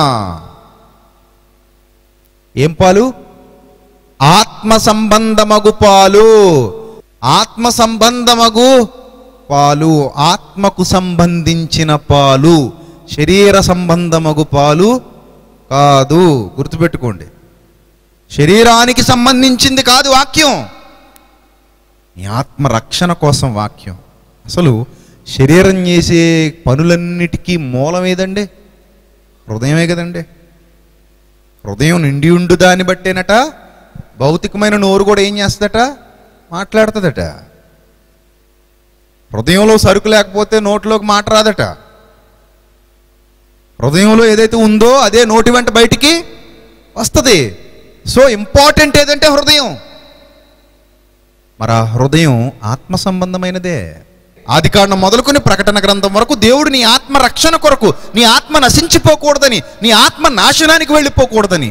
S2: ఏం పాలు ఆత్మ సంబంధమగు పాలు ఆత్మ సంబంధమగు పాలు ఆత్మకు సంబంధించిన పాలు శరీర సంబంధమగు పాలు కాదు గుర్తుపెట్టుకోండి శరీరానికి సంబంధించింది కాదు వాక్యం నీ ఆత్మ రక్షణ కోసం వాక్యం అసలు శరీరం చేసే పనులన్నిటికీ మూలం ఏదండి హృదయమే కదండి హృదయం నిండి ఉండు దాన్ని బట్టేనట భౌతికమైన నోరు కూడా ఏం చేస్తుందట మాట్లాడుతుందట హృదయంలో సరుకు లేకపోతే నోట్లోకి మాట రాదట హృదయంలో ఏదైతే ఉందో అదే నోటి వెంట బయటికి వస్తుంది సో ఇంపార్టెంట్ ఏదంటే హృదయం మరి ఆ హృదయం ఆత్మ సంబంధమైనదే ఆది కారణం మొదలుకొని ప్రకటన గ్రంథం వరకు దేవుడు నీ ఆత్మ రక్షణ కొరకు నీ ఆత్మ నశించిపోకూడదని నీ ఆత్మ నాశనానికి వెళ్ళిపోకూడదని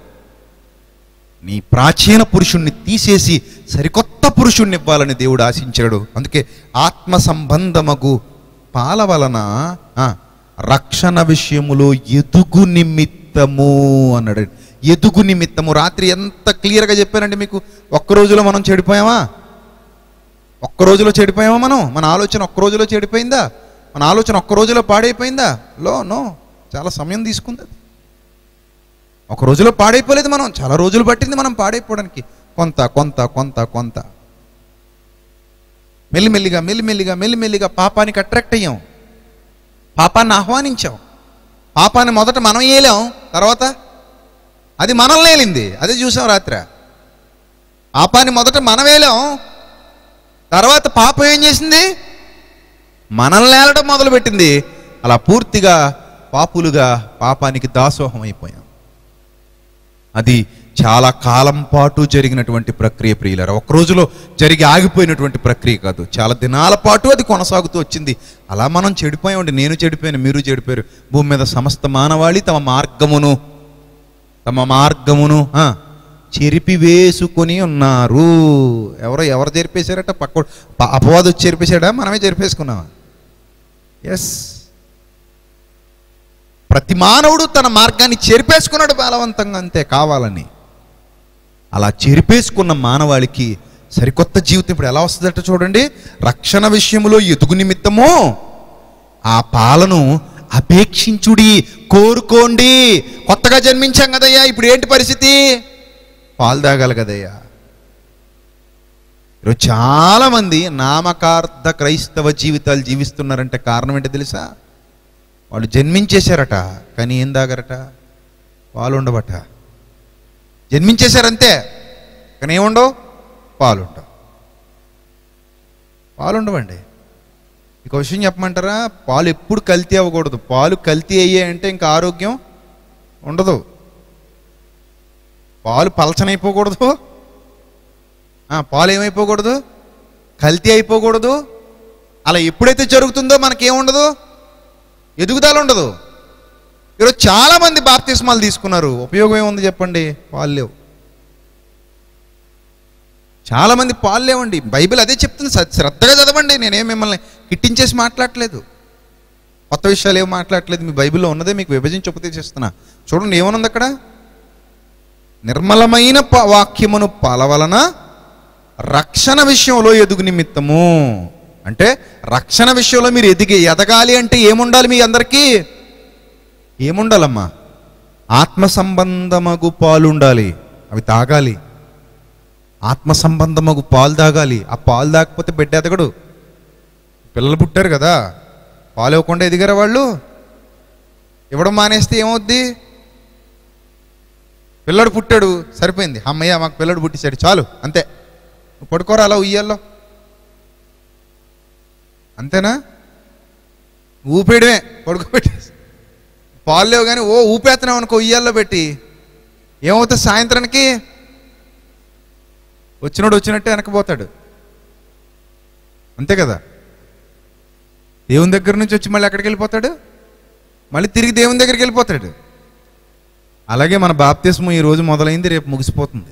S2: నీ ప్రాచీన పురుషుణ్ణి తీసేసి సరికొత్త పురుషుణ్ణి ఇవ్వాలని దేవుడు ఆశించాడు అందుకే ఆత్మ సంబంధమగు పాల వలన ఆ, రక్షణ విషయములో ఎదుగు నిమిత్తము అన్నాడు ఎదుగు నిమిత్తము రాత్రి ఎంత క్లియర్గా చెప్పానండి మీకు ఒక్క రోజులో మనం చెడిపోయామా ఒక్క రోజులో చెడిపోయామా మనం మన ఆలోచన ఒక్క రోజులో చెడిపోయిందా మన ఆలోచన ఒక్క రోజులో పాడైపోయిందా లో నో చాలా సమయం తీసుకుంది అది. ఒక రోజులో పాడైపోలేదు మనం చాలా రోజులు పట్టింది మనం పాడైపోవడానికి కొంత కొంత కొంత కొంత మెల్లిమెల్లిగా మెల్లిమెల్లిగా మెల్లిమెల్లిగా పాపానికి అట్రాక్ట్ అయ్యాం పాపాన్ని ఆహ్వానించాం పాపాన్ని మొదట మనం ఏలాం తర్వాత అది మనల్ని ఏలింది అదే చూసాం రాత్రి పాపాన్ని మొదట మనం ఏలాం తర్వాత పాపం ఏం చేసింది మనల్ని ఏలడం మొదలుపెట్టింది అలా పూర్తిగా పాపులుగా పాపానికి దాసోహం అయిపోయాం అది చాలా కాలం పాటు జరిగినటువంటి ప్రక్రియ ప్రియులారా ఒక రోజులో జరిగి ఆగిపోయినటువంటి ప్రక్రియ కాదు చాలా దినాల పాటు అది కొనసాగుతూ వచ్చింది అలా మనం చెడిపోయామండి నేను చెడిపోయాను మీరు చెడిపోయారు భూమి మీద సమస్త మానవాళి తమ మార్గమును తమ మార్గమును ఆ, చెరిపివేసుకొని ఉన్నారు ఎవరో ఎవరు చెరిపేశారట పక్క అపవాదం వచ్చి చెరిపేశాడా మనమే చెరిపేసుకున్నామా ఎస్ ప్రతి మానవుడు తన మార్గాన్ని చెరిపేసుకున్నాడు బలవంతంగా అంతే కావాలని అలా చెరిపేసుకున్న మానవాళికి సరికొత్త జీవితం ఇప్పుడు ఎలా వస్తుందట చూడండి రక్షణ విషయంలో ఎదుగు నిమిత్తము ఆ పాలను అపేక్షించుడి కోరుకోండి కొత్తగా జన్మించాం కదయ్యా ఇప్పుడు ఏంటి పరిస్థితి పాలు తాగాలి కదయ్యా ఈరోజు చాలామంది నామకార్థ క్రైస్తవ జీవితాలు జీవిస్తున్నారంటే కారణం ఏంటో తెలుసా వాళ్ళు జన్మించేశారట కానీ ఏం తాగారట పాలు ఉండబట జన్మించేశారంతే కానీ ఏముండవు పాలు ఉండవు పాలు ఉండవండి ఇక విషయం చెప్పమంటారా పాలు ఎప్పుడు కల్తీ అవ్వకూడదు పాలు కల్తీ అయ్యాయంటే ఇంకా ఆరోగ్యం ఉండదు పాలు పలచనైపోకూడదు ఆ, పాలు ఏమైపోకూడదు కల్తీ అయిపోకూడదు అలా ఎప్పుడైతే జరుగుతుందో మనకేముండదు ఎదుగుదల ఉండదు ఈరోజు చాలా మంది బాప్తిస్మాలు తీసుకున్నారు ఉపయోగం ఏముంది చెప్పండి పాలు లేవు చాలా మంది పాలు లేవండి బైబిల్ అదే చెప్తుంది శ్ర- శ్రద్ధగా చదవండి నేనేం మిమ్మల్ని కిట్టించేసి మాట్లాడట్లేదు కొత్త విషయాలు ఏం మాట్లాడట్లేదు మీ బైబిల్లో ఉన్నదే మీకు విభజించి ఉపదేశిస్తున్నా చూడండి ఏమనుంది అక్కడ నిర్మలమైన ప- వాక్యమును పాల వలన రక్షణ విషయంలో ఎదుగు నిమిత్తము అంటే రక్షణ విషయంలో మీరు ఎదిగి ఎదగాలి అంటే ఏముండాలి మీ అందరికీ ఏముండాలమ్మా ఆత్మ సంబంధమగు పాలు ఉండాలి అవి తాగాలి ఆత్మ సంబంధమగు పాలు తాగాలి ఆ పాలు తాగకపోతే బిడ్డ ఎదగడు పిల్లలు పుట్టారు కదా పాలు ఇవ్వకుండా ఎదిగారా వాళ్ళు ఇవ్వడం మానేస్తే ఏమవుద్ది పిల్లడు పుట్టాడు సరిపోయింది అమ్మయ్య మాకు పిల్లడు పుట్టించాడు చాలు అంతే నువ్వు పడుకోరా అలా ఉయ్యాల్లో అంతేనా ఊపేయడమే పడుకోబెట్టి పాలు లేవు కానీ ఓ ఊపేస్తున్నావు అనుకో ఉయ్యాల్లో పెట్టి ఏమవుతుంది సాయంత్రానికి వచ్చినోడు వచ్చినట్టే వెనకపోతాడు అంతే కదా దేవుని దగ్గర నుంచి వచ్చి మళ్ళీ ఎక్కడికి వెళ్ళిపోతాడు మళ్ళీ తిరిగి దేవుని దగ్గరికి వెళ్ళిపోతాడు అలాగే మన బాప్తిస్మం ఈ రోజు మొదలైంది రేపు ముగిసిపోతుంది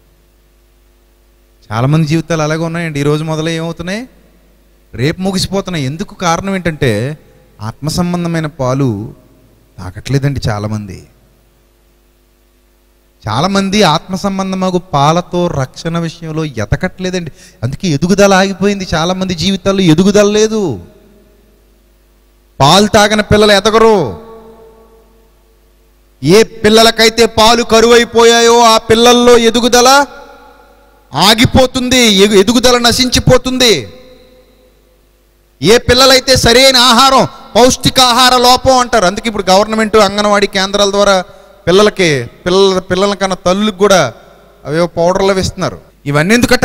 S2: చాలామంది జీవితాలు అలాగే ఉన్నాయండి ఈ రోజు మొదలై ఏమవుతున్నాయి రేపు ముగిసిపోతున్నాయి ఎందుకు కారణం ఏంటంటే ఆత్మ సంబంధమైన పాలు తాగట్లేదండి చాలామంది చాలామంది ఆత్మ సంబంధమగు పాలతో రక్షణ విషయంలో ఎతకట్లేదండి అందుకే ఎదుగుదల ఆగిపోయింది చాలామంది జీవితాల్లో ఎదుగుదల లేదు పాలు తాగని పిల్లలు ఎదగరు ఏ పిల్లలకైతే పాలు కరువైపోయాయో ఆ పిల్లల్లో ఎదుగుదల ఆగిపోతుంది ఎగు- ఎదుగుదల నశించిపోతుంది ఏ పిల్లలైతే సరైన ఆహారం పౌష్టికాహార లోపం అంటారు అందుకే ఇప్పుడు గవర్నమెంట్ అంగన్వాడీ కేంద్రాల ద్వారా పిల్లలకి పిల్లల పిల్లల కన్నా తల్లులకు కూడా అవేవో పౌడర్లు అవి ఇస్తున్నారు ఇవన్నీ ఎందుకట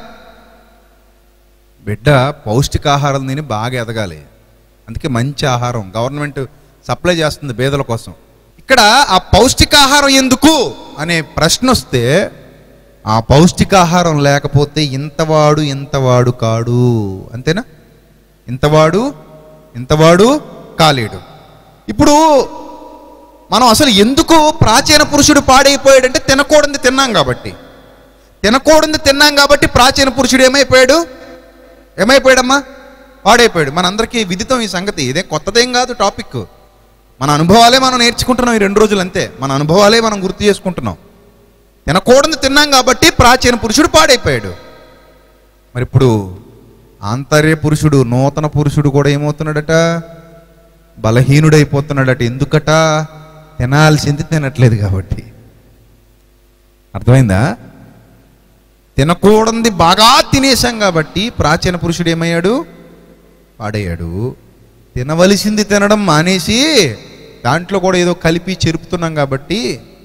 S2: బిడ్డ పౌష్టికాహారం తిని బాగా ఎదగాలి అందుకే మంచి ఆహారం గవర్నమెంట్ సప్లై చేస్తుంది పేదల కోసం ఇక్కడ ఆ పౌష్టికాహారం ఎందుకు అనే ప్రశ్న వస్తే ఆ పౌష్టికాహారం లేకపోతే ఇంతవాడు ఇంతవాడు కాడు అంతేనా ఇంతవాడు ఇంతవాడు కాలేడు ఇప్పుడు మనం అసలు ఎందుకు ప్రాచీన పురుషుడు పాడైపోయాడంటే తినకూడదు తిన్నాం కాబట్టి తినకూడదు తిన్నాం కాబట్టి ప్రాచీన పురుషుడు ఏమైపోయాడు ఏమైపోయాడమ్మా పాడైపోయాడు మనందరికీ విదితం ఈ సంగతి ఇదే కొత్తదేం కాదు టాపిక్ మన అనుభవాలే మనం నేర్చుకుంటున్నాం ఈ రెండు రోజులు అంతే మన అనుభవాలే మనం గుర్తు చేసుకుంటున్నాం తినకూడదు తిన్నాం కాబట్టి ప్రాచీన పురుషుడు పాడైపోయాడు మరి ఇప్పుడు ఆంతర్య పురుషుడు నూతన పురుషుడు కూడా ఏమవుతున్నాడట బలహీనుడైపోతున్నాడట ఎందుకట తినాల్సింది తినట్లేదు కాబట్టి అర్థమైందా తినకూడనిది బాగా తినేసాం కాబట్టి ప్రాచీన పురుషుడు ఏమయ్యాడు పాడయ్యాడు తినవలసింది తినడం మానేసి దాంట్లో కూడా ఏదో కలిపి చెరుపుతున్నాం కాబట్టి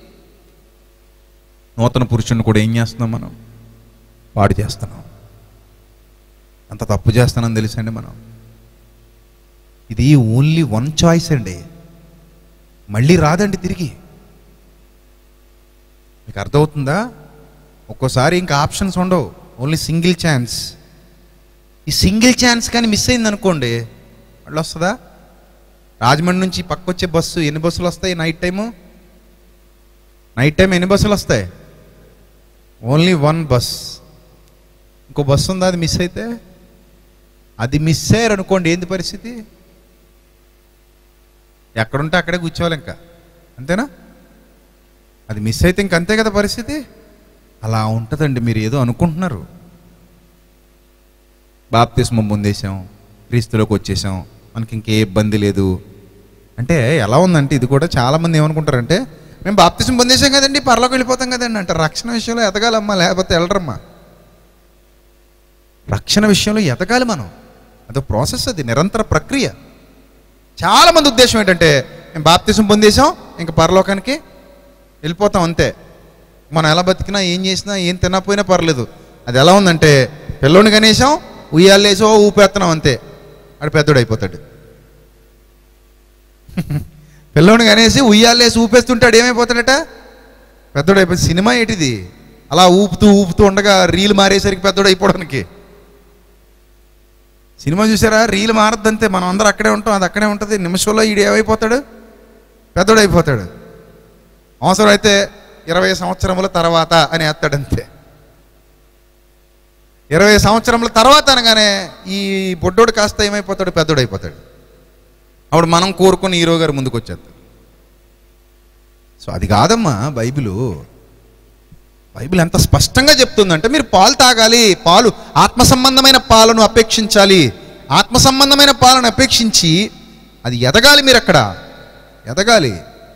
S2: నూతన పురుషుడిని కూడా ఏం చేస్తున్నాం మనం పాడు చేస్తున్నాం అంత తప్పు చేస్తానని తెలుసండి మనం ఇది ఓన్లీ వన్ చాయిస్ అండి మళ్ళీ రాదండి తిరిగి మీకు అర్థమవుతుందా ఒక్కోసారి ఇంకా ఆప్షన్స్ ఉండవు ఓన్లీ సింగిల్ ఛాన్స్ ఈ సింగిల్ ఛాన్స్ కానీ మిస్ అయింది అనుకోండి మళ్ళీ వస్తుందా రాజమండ్రి నుంచి పక్క వచ్చే బస్సు ఎన్ని బస్సులు వస్తాయి నైట్ టైము నైట్ టైం ఎన్ని బస్సులు వస్తాయి ఓన్లీ వన్ బస్ ఇంకో బస్సు ఉందా అది మిస్ అయితే అది మిస్ అయ్యారు అనుకోండి ఏంది పరిస్థితి ఎక్కడుంటే అక్కడే కూర్చోవాలి ఇంకా అంతేనా అది మిస్ అయితే ఇంక అంతే కదా పరిస్థితి అలా ఉంటుందండి మీరు ఏదో అనుకుంటున్నారు బాప్తిస్మం పొందేశాం క్రీస్తులోకి వచ్చేసాం మనకి ఇంకే ఇబ్బంది లేదు అంటే ఎలా ఉందంటే ఇది కూడా చాలామంది ఏమనుకుంటారంటే మేము బాప్తిజం పొందేశాం కదండి పరలోకి వెళ్ళిపోతాం కదండి అంటే రక్షణ విషయంలో ఎదగాలమ్మా లేకపోతే వెళ్ళరమ్మా రక్షణ విషయంలో ఎదగాలి మనం అదొక ప్రాసెస్ అది నిరంతర ప్రక్రియ చాలా మంది ఉద్దేశం ఏంటంటే మేము బాప్తిజం పొందేశాం ఇంకా పరలోకానికి వెళ్ళిపోతాం అంతే మనం ఎలా బతికినా ఏం చేసినా ఏం తినకపోయినా పర్లేదు అది ఎలా ఉందంటే పిల్లోని కనేసాం ఉయ్యాలేసో ఊపేస్తున్నాం అంతే ఆడు పెద్దోడు అయిపోతాడు పిల్లోని కనేసి ఉయ్యాలేసి ఊపేస్తుంటాడు ఏమైపోతాడట పెద్దోడు అయిపోయి సినిమా ఏంటిది అలా ఊపుతూ ఊపుతూ ఉండగా రీల్ మారేసరికి పెద్దోడు అయిపోవడానికి సినిమా చూసారా రీల్ మారద్దంతే మనం అందరం అక్కడే ఉంటాం అది అక్కడే ఉంటుంది నిమిషంలో ఈడు ఏమైపోతాడు పెద్దోడు అయిపోతాడు అవసరం అయితే ఇరవై సంవత్సరముల తర్వాత అని వేస్తాడంతే ఇరవై సంవత్సరముల తర్వాత అనగానే ఈ బొడ్డోడు కాస్త ఏమైపోతాడు పెద్దోడు అయిపోతాడు అప్పుడు మనం కోరుకుని హీరో గారు ముందుకు వచ్చేస్తాడు సో అది కాదమ్మా బైబిలు బైబిల్ ఎంత స్పష్టంగా చెప్తుందంటే మీరు పాలు తాగాలి పాలు ఆత్మ సంబంధమైన పాలను అపేక్షించాలి ఆత్మ సంబంధమైన పాలను అపేక్షించి అది ఎదగాలి మీరు అక్కడ ఎదగాలి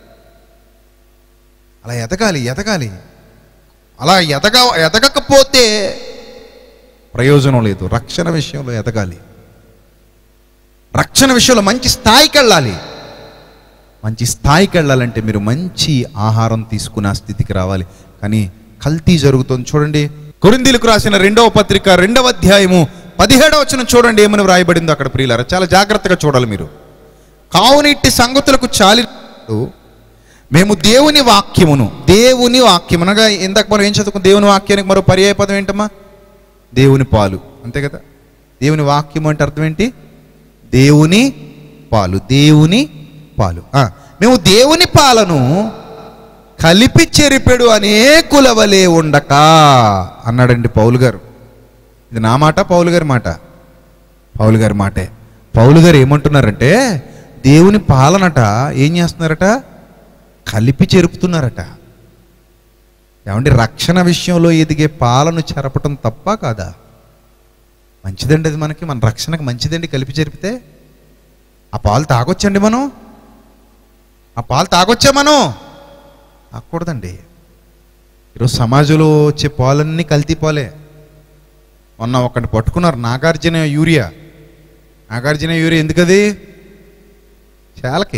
S2: అలా ఎదగాలి ఎదగాలి అలా ఎదగ ఎదగకపోతే ప్రయోజనం లేదు రక్షణ విషయంలో ఎదగాలి రక్షణ విషయంలో మంచి స్థాయికి వెళ్ళాలి మంచి స్థాయికి వెళ్ళాలంటే మీరు మంచి ఆహారం తీసుకునే ఆ స్థితికి రావాలి కానీ కల్తీ జరుగుతుంది చూడండి కొరిందీలకు రాసిన రెండవ పత్రిక రెండవ అధ్యాయము పదిహేడవ వచ్చిన చూడండి ఏమని వ్రాయబడిందో అక్కడ ప్రియులారా చాలా జాగ్రత్తగా చూడాలి మీరు కావున ఇట్టి సంగతులకు చాలి మేము దేవుని వాక్యమును దేవుని వాక్యం అనగా ఇందాక మనం ఏం చదువుకున్నాం దేవుని వాక్యానికి మరో పర్యాయ పదం ఏంటమ్మా దేవుని పాలు అంతే కదా దేవుని వాక్యం అంటే అర్థం ఏంటి దేవుని పాలు దేవుని పాలు ఆ, మేము దేవుని పాలను కలిపి చెరిపెడు అనేకుల వలె ఉండక అన్నాడండి పౌలు గారు ఇది నా మాట పౌలు గారి మాట పౌలు గారి మాటే పౌలు గారు ఏమంటున్నారంటే దేవుని పాలనట ఏం చేస్తున్నారట కలిపి చెరుపుతున్నారట ఏమండి రక్షణ విషయంలో ఎదిగే పాలను చెరపటం తప్ప కాదా మంచిదండి అది మనకి మన రక్షణకు మంచిదండి కలిపి చెరిపితే ఆ పాలు తాగొచ్చండి మనం ఆ పాలు తాగొచ్చా మనం తాగకూడదండి ఈరోజు సమాజంలో వచ్చే పాలన్నీ కల్తీ పాలే మొన్న ఒకటి పట్టుకున్నారు నాగార్జున యూరియా నాగార్జున యూరియా ఎందుకది చాలకి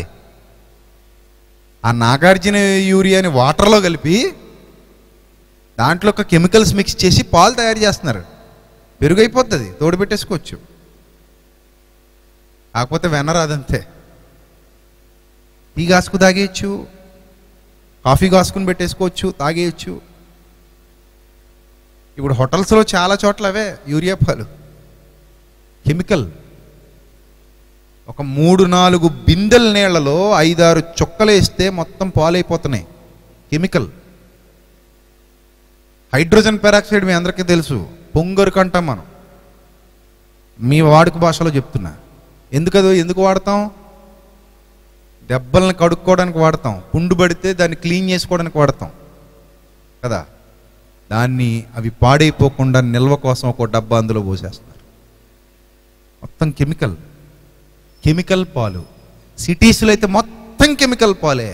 S2: ఆ నాగార్జున యూరియాని వాటర్లో కలిపి దాంట్లో ఒక కెమికల్స్ మిక్స్ చేసి పాలు తయారు చేస్తున్నారు పెరుగు అయిపోతుంది తోడు పెట్టేసుకోవచ్చు కాకపోతే వెనరాదంతే టీ కాసుకు తాగేయచ్చు కాఫీ కాసుకుని పెట్టేసుకోవచ్చు తాగేయచ్చు ఇప్పుడు హోటల్స్లో చాలా చోట్ల అవే యూరియా పాలు కెమికల్ ఒక మూడు నాలుగు బిందెల నీళ్లలో ఐదారు చుక్కలు వేస్తే మొత్తం పాలైపోతున్నాయి కెమికల్ హైడ్రోజన్ పెరాక్సైడ్ మీ అందరికీ తెలుసు పొంగరుకు అంటాం మనం మీ వాడుక భాషలో చెప్తున్నా ఎందుకదో ఎందుకు వాడతాం దెబ్బల్ని కడుక్కోవడానికి వాడతాం పుండు పడితే దాన్ని క్లీన్ చేసుకోవడానికి వాడతాం కదా దాన్ని అవి పాడైపోకుండా నిల్వ కోసం ఒక డబ్బా అందులో పోసేస్తున్నారు మొత్తం కెమికల్ కెమికల్ పాలు సిటీస్లో అయితే మొత్తం కెమికల్ పాలే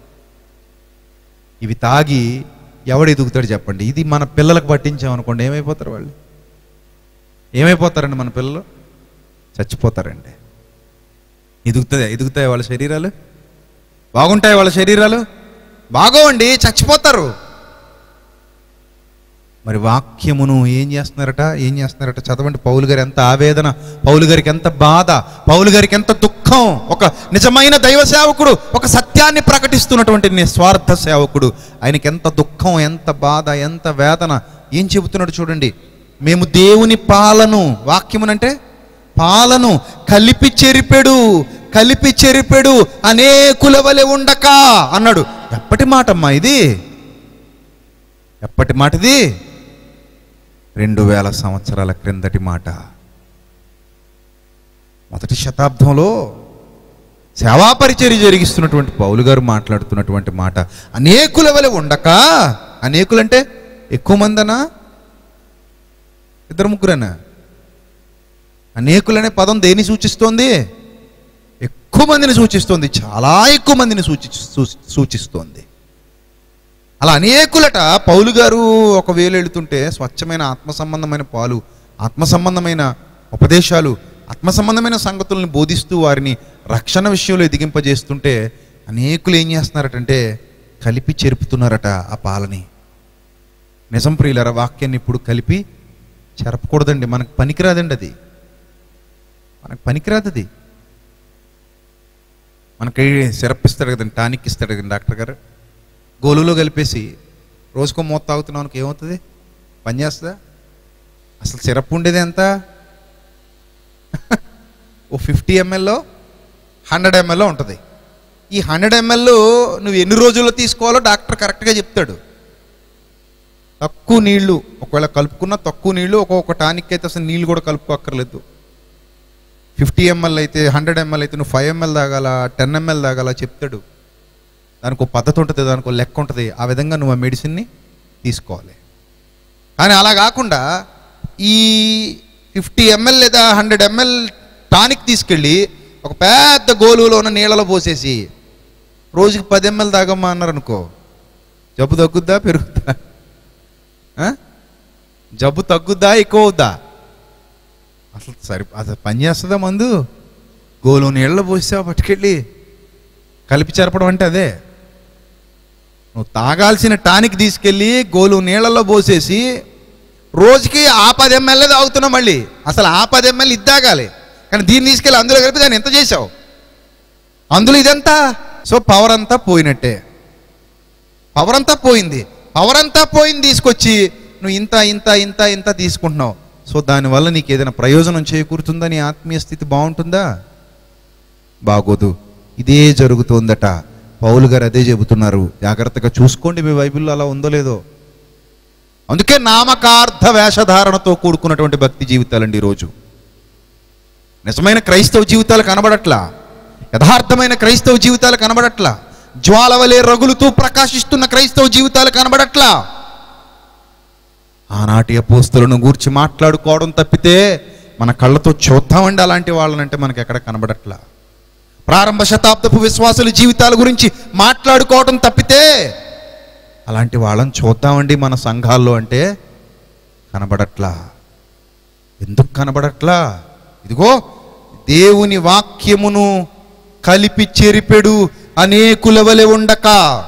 S2: ఇవి తాగి ఎవడు ఎదుగుతాడు చెప్పండి ఇది మన పిల్లలకు పట్టించామనుకోండి ఏమైపోతారు వాళ్ళు ఏమైపోతారండి మన పిల్లలు చచ్చిపోతారండి ఎదుగుతుంది ఎదుగుతాయి వాళ్ళ శరీరాలు బాగుంటాయి వాళ్ళ శరీరాలు బాగోవండి చచ్చిపోతారు మరి వాక్యమును ఏం చేస్తున్నారట ఏం చేస్తున్నారట చదవండి పౌలు గారు ఎంత ఆవేదన పౌలు గారికి ఎంత బాధ పౌలు గారికి ఎంత దుఃఖం ఒక నిజమైన దైవ సేవకుడు ఒక సత్యాన్ని ప్రకటిస్తున్నటువంటి నిస్వార్థ సేవకుడు ఆయనకి ఎంత దుఃఖం ఎంత బాధ ఎంత వేదన ఏం చెబుతున్నాడు చూడండి మేము దేవుని పాలను వాక్యమునంటే పాలను కలిపి చెరిపెడు కలిపి చెరిపెడు అనేకుల వలె ఉండక అన్నాడు ఎప్పటి మాటమ్మా ఇది ఎప్పటి మాట ఇది రెండు వేల సంవత్సరాల క్రిందటి మాట మొదటి శతాబ్దంలో సేవా పరిచర్య జరిగిస్తున్నటువంటి పౌలు గారు మాట్లాడుతున్నటువంటి మాట అనేకుల వలె ఉండక అనేకులంటే ఎక్కువ మందనా ఇద్దరు ముగ్గురేనా అనేకులనే పదం దేని సూచిస్తోంది ఎక్కువ మందిని సూచిస్తోంది చాలా ఎక్కువ మందిని సూచి సూ- సూచిస్తోంది అలా అనేకులట పౌలు గారు ఒక వేలు వెళుతుంటే స్వచ్ఛమైన ఆత్మ సంబంధమైన పాలు ఆత్మ సంబంధమైన ఉపదేశాలు ఆత్మ సంబంధమైన సంగతులను బోధిస్తూ వారిని రక్షణ విషయంలో ఎదిగింపజేస్తుంటే అనేకులు ఏం చేస్తున్నారటంటే కలిపి చెరుపుతున్నారట ఆ పాలని నిజం ప్రియులర వాక్యాన్ని ఇప్పుడు కలిపి చెరపకూడదండి మనకు పనికిరాదండి అది మనకు పనికిరాదు అది మనకి సిరప్ ఇస్తాడు కదండి టానిక్ ఇస్తాడు కదండి డాక్టర్ గారు గోలులో కలిపేసి రోజుకో మూత తాగుతున్నాం అనుకో ఏమవుతుంది పనిచేస్తుందా అసలు సిరప్ ఉండేది ఎంత ఓ ఫిఫ్టీ ఎంఎల్లో హండ్రెడ్ ఎంఎల్లో ఉంటుంది ఈ హండ్రెడ్ ఎంఎల్ నువ్వు ఎన్ని రోజుల్లో తీసుకోవాలో డాక్టర్ కరెక్ట్గా చెప్తాడు తక్కువ నీళ్లు ఒకవేళ కలుపుకున్న తక్కువ నీళ్లు ఒక్కొక్క టానిక్ అయితే అసలు నీళ్ళు కూడా కలుపుకోక్కర్లేదు ఫిఫ్టీ ఎంఎల్ అయితే హండ్రెడ్ ఎంఎల్ అయితే నువ్వు ఫైవ్ ఎంఎల్ తాగాల టెన్ ఎంఎల్ తాగాల చెప్తాడు దానికి ఒక పద్ధతి ఉంటుంది దానికి ఒక లెక్క ఉంటుంది ఆ విధంగా నువ్వు ఆ మెడిసిన్ని తీసుకోవాలి కానీ అలా కాకుండా ఈ ఫిఫ్టీ ఎంఎల్ లేదా హండ్రెడ్ ఎంఎల్ టానిక్ తీసుకెళ్ళి ఒక పెద్ద గోలులో ఉన్న నీళ్ళలో పోసేసి రోజుకి పది ఎంఎల్ తాగమ్మా అన్నారు అనుకో జబ్బు తగ్గుద్దా పెరుగుద్దా ఆ? జబ్బు తగ్గుద్దా ఎక్కువ అవుద్దా అసలు సరి అసలు పని చేస్తుందా మందు గోలు నీళ్ళలో పోసావు పట్టుకెళ్ళి కలిపి చెరపడం అంటే అదే నువ్వు తాగాల్సిన టానిక్ తీసుకెళ్ళి గోలు నీళ్ళలో పోసేసి రోజుకి ఆ పది ఎంఎల్ఏ తాగుతున్నావు మళ్ళీ అసలు ఆ పది ఎంఎల్ ఇది తాగాలి కానీ దీన్ని తీసుకెళ్ళి అందులో కలిపి దాన్ని ఎంత చేసావు అందులో ఇదంతా సో పవర్ అంతా పోయినట్టే పవర్ అంతా పోయింది పవర్ అంతా పోయింది తీసుకొచ్చి నువ్వు ఇంత ఇంత ఇంత ఇంత తీసుకుంటున్నావు సో దానివల్ల నీకు ఏదైనా ప్రయోజనం చేకూరుతుందా నీ ఆత్మీయ స్థితి బాగుంటుందా బాగోదు ఇదే జరుగుతోందట పౌలు గారు అదే చెబుతున్నారు జాగ్రత్తగా చూసుకోండి మీ బైబిల్లో అలా ఉందో లేదో అందుకే నామకార్థ వేషధారణతో కూడుకున్నటువంటి భక్తి జీవితాలండి ఈరోజు నిజమైన క్రైస్తవ జీవితాలు కనబడట్లా యథార్థమైన క్రైస్తవ జీవితాలు కనబడట్లా జ్వాల వలె రగులుతూ ప్రకాశిస్తున్న క్రైస్తవ జీవితాలు కనబడట్లా ఆనాటి అపోస్తులను గూర్చి మాట్లాడుకోవడం తప్పితే మన కళ్ళతో చూద్దామండి అలాంటి వాళ్ళనంటే మనకి ఎక్కడ కనబడట్లా ప్రారంభ శతాబ్దపు విశ్వాసుల జీవితాల గురించి మాట్లాడుకోవడం తప్పితే అలాంటి వాళ్ళని చూద్దామండి మన సంఘాల్లో అంటే కనబడట్లా ఎందుకు కనబడట్లా ఇదిగో దేవుని వాక్యమును కలిపి చెరిపెడు అనేకుల వలె ఉండక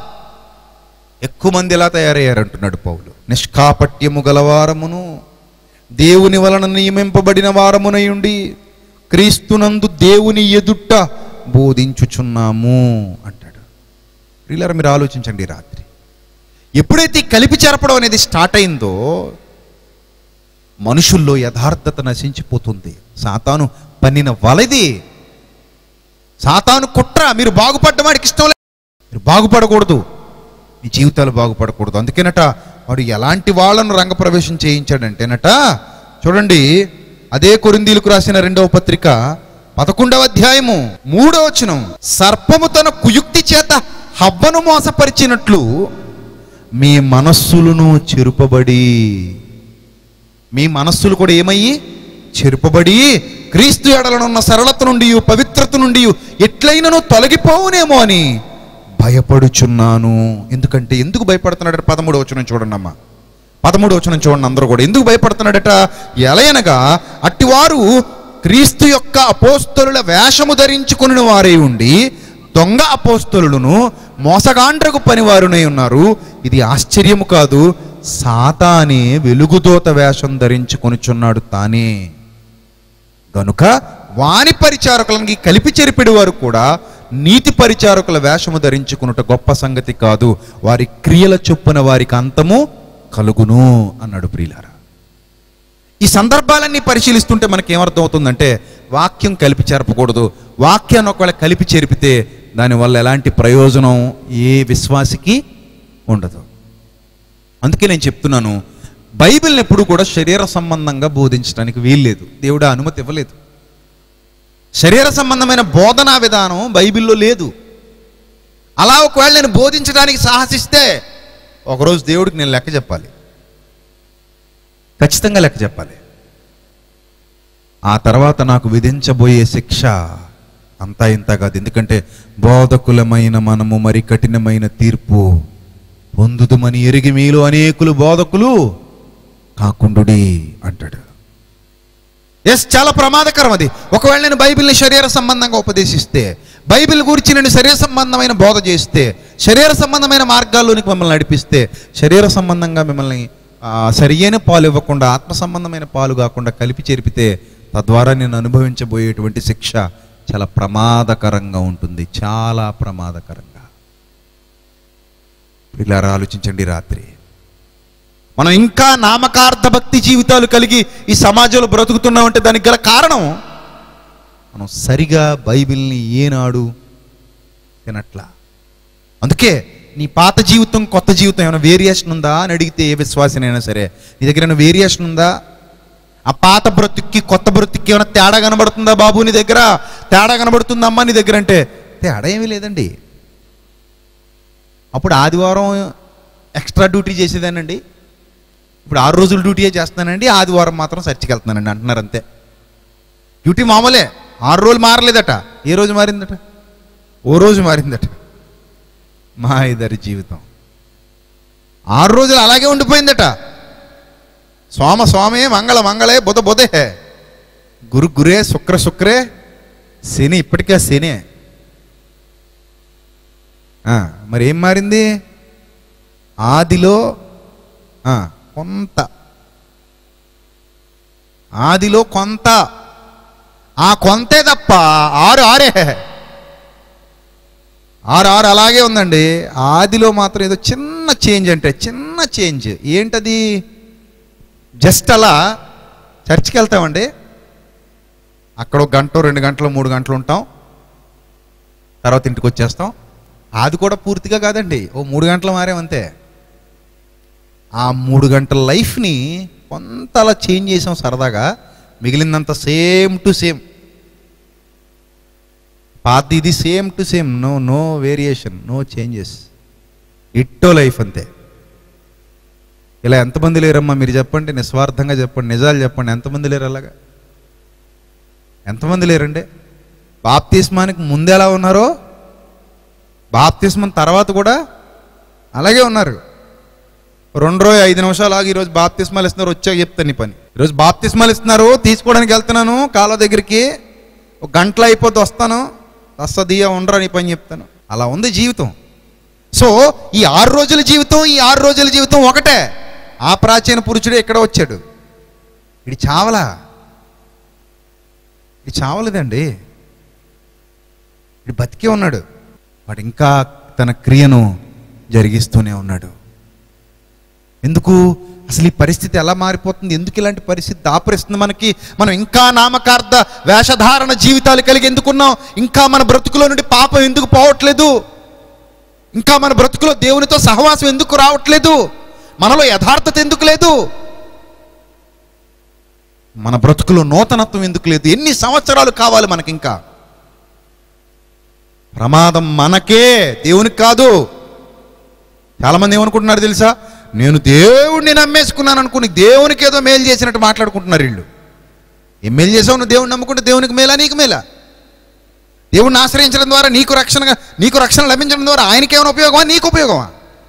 S2: ఎక్కువ మంది ఎలా తయారయ్యారంటున్నాడు పౌలు నిష్కాపట్యము గలవారమును దేవుని వలన నియమింపబడిన వారమునై ఉండి క్రీస్తునందు దేవుని ఎదుట బోధించుచున్నాము అంటాడు ప్రియులారా మీరు ఆలోచించండి ఈ రాత్రి ఎప్పుడైతే ఈ కలిపి చేరపడం అనేది స్టార్ట్ అయిందో మనుషుల్లో యథార్థత నశించిపోతుంది సాతాను పన్నిన వలది సాతాను కుట్ర మీరు బాగుపడ్డం వాడికి ఇష్టం లేదు మీరు బాగుపడకూడదు మీ జీవితాలు బాగుపడకూడదు అందుకేనట వాడు ఎలాంటి వాళ్ళను రంగప్రవేశం చేయించాడంటేనట చూడండి అదే కొరిందీలకు రాసిన రెండవ పత్రిక పదకొండవ అధ్యాయము మూడవ వచనం సర్పము తన కుయుక్తి చేత హవ్వను మోసపరిచినట్లు మీ మనస్సులను చెరుపబడి మీ మనస్సులు కూడా ఏమయ్యి చెరుపబడి క్రీస్తు ఎడలనున్న సరళత నుండి పవిత్రత నుండి ఎట్లయినను తొలగిపోవునేమో అని భయపడుచున్నాను ఎందుకంటే ఎందుకు భయపడుతున్నాడట పదమూడు వచనం చూడండి అమ్మా పదమూడు వచనం చూడండి అందరూ కూడా ఎందుకు భయపడుతున్నాడట ఎలయనగా అట్టివారు క్రీస్తు యొక్క అపోస్తలుల వేషము ధరించుకుని వారై ఉండి దొంగ అపోస్తలులను మోసగాండ్రకు పనివారునై ఉన్నారు ఇది ఆశ్చర్యము కాదు సాతానే వెలుగుదోత వేషం ధరించుకొనుచున్నాడు తానే గనుక వాని పరిచారకులకి కలిపి చెరిపిడి వారు కూడా నీతి పరిచారకుల వేషము ధరించుకున్నట గొప్ప సంగతి కాదు వారి క్రియల చొప్పున వారికి అంతము కలుగును అన్నాడు ప్రియులారా ఈ సందర్భాలన్నీ పరిశీలిస్తుంటే మనకి ఏమర్థం అవుతుందంటే వాక్యం కలిపి చేరపకూడదు వాక్యాన్ని ఒకవేళ కలిపి చేరిపితే దానివల్ల ఎలాంటి ప్రయోజనం ఏ విశ్వాసికి ఉండదు అందుకే నేను చెప్తున్నాను బైబిల్ని ఎప్పుడు కూడా శరీర సంబంధంగా బోధించడానికి వీల్లేదు దేవుడు ఆ అనుమతి ఇవ్వలేదు శరీర సంబంధమైన బోధనా విధానం బైబిల్లో లేదు అలా ఒకవేళ నేను బోధించడానికి సాహసిస్తే ఒకరోజు దేవుడికి నేను లెక్క చెప్పాలి ఖచ్చితంగా లెక్క చెప్పాలి ఆ తర్వాత నాకు విధించబోయే శిక్ష అంతా ఇంత కాదు ఎందుకంటే బోధకులమైన మనము మరి కఠినమైన తీర్పు పొందుదుమని ఎరిగి మీలో అనేకులు బోధకులు కాకుండుడి అంటాడు ఎస్ చాలా ప్రమాదకరం అది ఒకవేళ నేను బైబిల్ని శరీర సంబంధంగా ఉపదేశిస్తే బైబిల్ గురించి నేను శరీర సంబంధమైన బోధ చేస్తే శరీర సంబంధమైన మార్గాల్లోనికి మిమ్మల్ని నడిపిస్తే శరీర సంబంధంగా మిమ్మల్ని ఆ, సరియైన పాలు ఇవ్వకుండా ఆత్మ సంబంధమైన పాలు కాకుండా కలిపి చేర్పితే తద్వారా నేను అనుభవించబోయేటువంటి శిక్ష చాలా ప్రమాదకరంగా ఉంటుంది చాలా ప్రమాదకరంగా పిల్లలు ఆలోచించండి ఈ రాత్రి మనం ఇంకా నామకార్థ భక్తి జీవితాలు కలిగి ఈ సమాజంలో బ్రతుకుతున్నామంటే దానికి గల కారణం మనం సరిగా బైబిల్ని ఏనాడు తినట్లా అందుకే నీ పాత జీవితం కొత్త జీవితం ఏమైనా వేరియేషన్ ఉందా అని అడిగితే ఏ విశ్వాసనైనా సరే నీ దగ్గర ఏమైనా వేరియేషన్ ఉందా ఆ పాత బ్రతుక్కి కొత్త బ్రతుక్కి ఏమైనా తేడా కనబడుతుందా బాబు నీ దగ్గర తేడా కనబడుతుందా అమ్మా నీ దగ్గర అంటే తేడా ఏమీ లేదండి అప్పుడు ఆదివారం
S3: ఎక్స్ట్రా డ్యూటీ చేసేదానండి ఇప్పుడు ఆరు రోజులు డ్యూటీయే చేస్తున్నానండి ఆదివారం మాత్రం చర్చికి వెళ్తున్నానండి అంటున్నారు అంతే డ్యూటీ మామూలే ఆరు రోజులు మారలేదట ఏ రోజు మారిందట ఓ రోజు మారిందట మా ఇద్దరి జీవితం ఆరు రోజులు అలాగే ఉండిపోయిందట సోమ సోమే మంగళ మంగళే బుధ బుధే గురు గురే శుక్ర శుక్రే శని ఇప్పటికే శనే ఆ, మరి ఏం మారింది ఆదిలో ఆ, కొంత ఆదిలో కొంత ఆ కొంతే తప్ప ఆరు ఆరే ఆరు ఆరు అలాగే ఉందండి ఆదిలో మాత్రం ఏదో చిన్న చేంజ్ అంటే చిన్న చేంజ్ ఏంటది జస్ట్ అలా చర్చికి వెళ్తామండి అక్కడ ఒక గంట రెండు గంటలు మూడు గంటలు ఉంటాం తర్వాత ఇంటికి వచ్చేస్తాం అది కూడా పూర్తిగా కాదండి ఓ మూడు గంటలు మారేమంతే ఆ మూడు గంటల లైఫ్ని కొంత అలా చేంజ్ చేసాం సరదాగా మిగిలిందంత సేమ్ టు సేమ్ పాత ఇది same to same no no variation no changes ఇట్టో లైఫ్ అంతే ఇలా ఎంతమంది లేరమ్మా మీరు చెప్పండి నిస్వార్థంగా చెప్పండి నిజాలు చెప్పండి ఎంతమంది లేరు అలాగా ఎంతమంది లేరండి బాప్తిస్మానికి ముందు ఎలా ఉన్నారో బాప్తిస్మం తర్వాత కూడా అలాగే ఉన్నారు రెండు రోజు ఐదు నిమిషాలు ఆగి ఈరోజు బాప్తిస్మాలు ఇస్తున్నారు వచ్చాక చెప్తాను నీ పని ఈరోజు బాప్తిస్మాలు ఇస్తున్నారు తీసుకోవడానికి వెళ్తున్నాను కాలువ దగ్గరికి ఒక గంటలో అయిపోతే వస్తాను వస్తదియా ఉండరా నీ పని చెప్తాను అలా ఉంది జీవితం సో ఈ ఆరు రోజుల జీవితం ఈ ఆరు రోజుల జీవితం ఒకటే ఆ ప్రాచీన పురుషుడు ఎక్కడ వచ్చాడు ఇది చావలా ఇది చావలేదండి ఇది బతికే ఉన్నాడు వాడు ఇంకా తన క్రియను జరిగిస్తూనే ఉన్నాడు ఎందుకు అసలు ఈ పరిస్థితి ఎలా మారిపోతుంది ఎందుకు ఇలాంటి పరిస్థితి దాపరిస్తుంది మనకి మనం ఇంకా నామకార్థ వేషధారణ జీవితాలు కలిగి ఎందుకున్నాం ఇంకా మన బ్రతుకులో నుండి పాపం ఎందుకు పోవట్లేదు ఇంకా మన బ్రతుకులో దేవునితో సహవాసం ఎందుకు రావట్లేదు మనలో యథార్థత ఎందుకు లేదు మన బ్రతుకులో నూతనత్వం ఎందుకు లేదు ఎన్ని సంవత్సరాలు కావాలి మనకి ఇంకా ప్రమాదం మనకే దేవునికి కాదు చాలామంది ఏమనుకుంటున్నారు తెలుసా నేను దేవుణ్ణి నమ్మేసుకున్నాను అనుకుని దేవునికి ఏదో మేలు చేసినట్టు మాట్లాడుకుంటున్నారు వీళ్ళు ఏం మేలు చేసావు నువ్వు దేవుని నమ్ముకుంటే దేవునికి మేలా నీకు మేలా దేవుణ్ణి ఆశ్రయించడం ద్వారా నీకు రక్షణగా నీకు రక్షణ లభించడం ద్వారా ఆయనకి ఏమైనా ఉపయోగమా నీకు ఉపయోగమా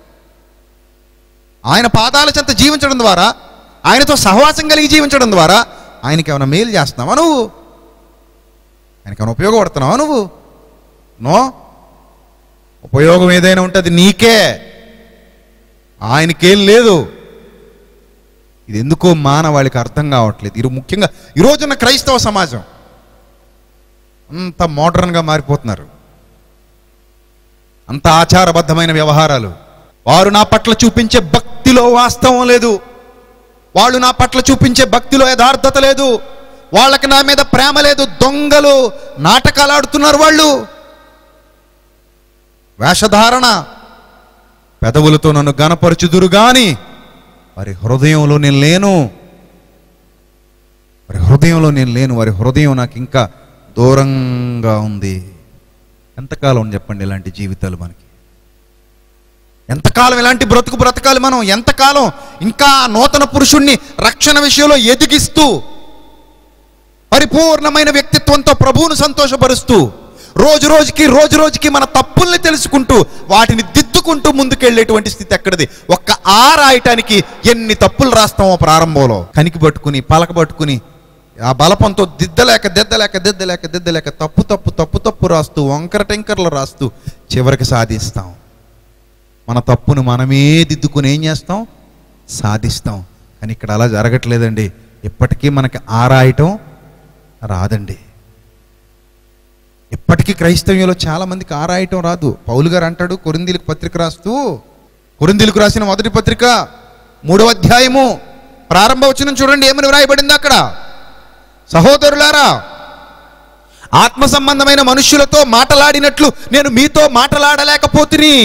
S3: ఆయన పాదాల చెంత జీవించడం ద్వారా ఆయనతో సహవాసం కలిగి జీవించడం ద్వారా ఆయనకి ఏమైనా మేలు చేస్తున్నావా నువ్వు ఆయనకి ఏమైనా ఉపయోగపడుతున్నావా నువ్వు నో ఉపయోగం ఏదైనా ఉంటే అది నీకే ఆయనకేం లేదు ఇది ఎందుకో మానవాళికి అర్థం కావట్లేదు ఇది ముఖ్యంగా ఈరోజున్న క్రైస్తవ సమాజం అంత మోడర్న్గా మారిపోతున్నారు అంత ఆచారబద్ధమైన వ్యవహారాలు వారు నా పట్ల చూపించే భక్తిలో వాస్తవం లేదు వాళ్ళు నా పట్ల చూపించే భక్తిలో యథార్థత లేదు వాళ్ళకి నా మీద ప్రేమ లేదు దొంగలు నాటకాలు ఆడుతున్నారు వాళ్ళు వేషధారణ పెదవులతో నన్ను గనపరచుదురు గాని వారి హృదయంలో నేను లేను వారి హృదయంలో నేను లేను వారి హృదయం నాకు ఇంకా దూరంగా ఉంది ఎంతకాలం చెప్పండి ఇలాంటి జీవితాలు మనకి ఎంతకాలం ఇలాంటి బ్రతుకు బ్రతకాలి మనం ఎంతకాలం ఇంకా నూతన పురుషుణ్ణి రక్షణ విషయంలో ఎదిగిస్తూ పరిపూర్ణమైన వ్యక్తిత్వంతో ప్రభువును సంతోషపరుస్తూ రోజు రోజుకి రోజు రోజుకి మన తప్పుల్ని తెలుసుకుంటూ వాటిని దిద్దుకుంటూ ముందుకెళ్ళేటువంటి స్థితి ఎక్కడిది ఒక్క ఆ రాయటానికి ఎన్ని తప్పులు రాస్తామో ప్రారంభంలో కనికి పట్టుకుని పలక పట్టుకుని ఆ బలపంతో దిద్దలేక దిద్దలేక దిద్దలేక దిద్దలేక తప్పు తప్పు తప్పు తప్పు రాస్తూ వంకర టెంకర్లు రాస్తూ చివరికి సాధిస్తాం మన తప్పును మనమే దిద్దుకుని ఏం చేస్తాం సాధిస్తాం కానీ ఇక్కడ అలా జరగట్లేదండి ఇప్పటికీ మనకి ఆరాయటం రాదండి ఇప్పటికీ క్రైస్తవ్యంలో చాలా మందికి ఆరాయటం రాదు పౌలు గారు అంటాడు కొరిందీలకు పత్రిక రాస్తూ కొరిందీలకు రాసిన మొదటి పత్రిక మూడవ అధ్యాయము ప్రారంభ వచనం చూడండి ఏమని వ్రాయబడింది అక్కడ సహోదరులారా ఆత్మ సంబంధమైన మనుష్యులతో మాటలాడినట్లు నేను మీతో మాటలాడలేకపోతుని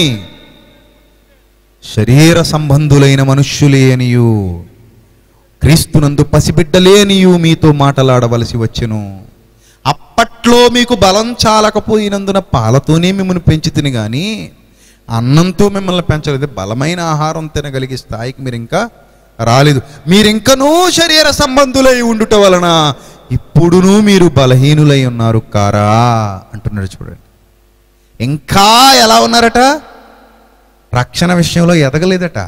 S3: శరీర సంబంధులైన మనుష్యులే అనియు క్రీస్తునందు పసిబిడ్డలేనియు మీతో మాటలాడవలసి వచ్చెను అప్పట్లో మీకు బలం చాలకపోయినందున పాలతోనే మిమ్మల్ని పెంచుతుని గాని అన్నంతో మిమ్మల్ని పెంచలేదు బలమైన ఆహారం తినగలిగే స్థాయికి మీరు ఇంకా రాలేదు మీరింకనూ శరీర సంబంధులై ఉండుట వలన ఇప్పుడునూ మీరు బలహీనులై ఉన్నారు కారా అంటున్నాడు చూడండి ఇంకా ఎలా ఉన్నారట రక్షణ విషయంలో ఎదగలేదట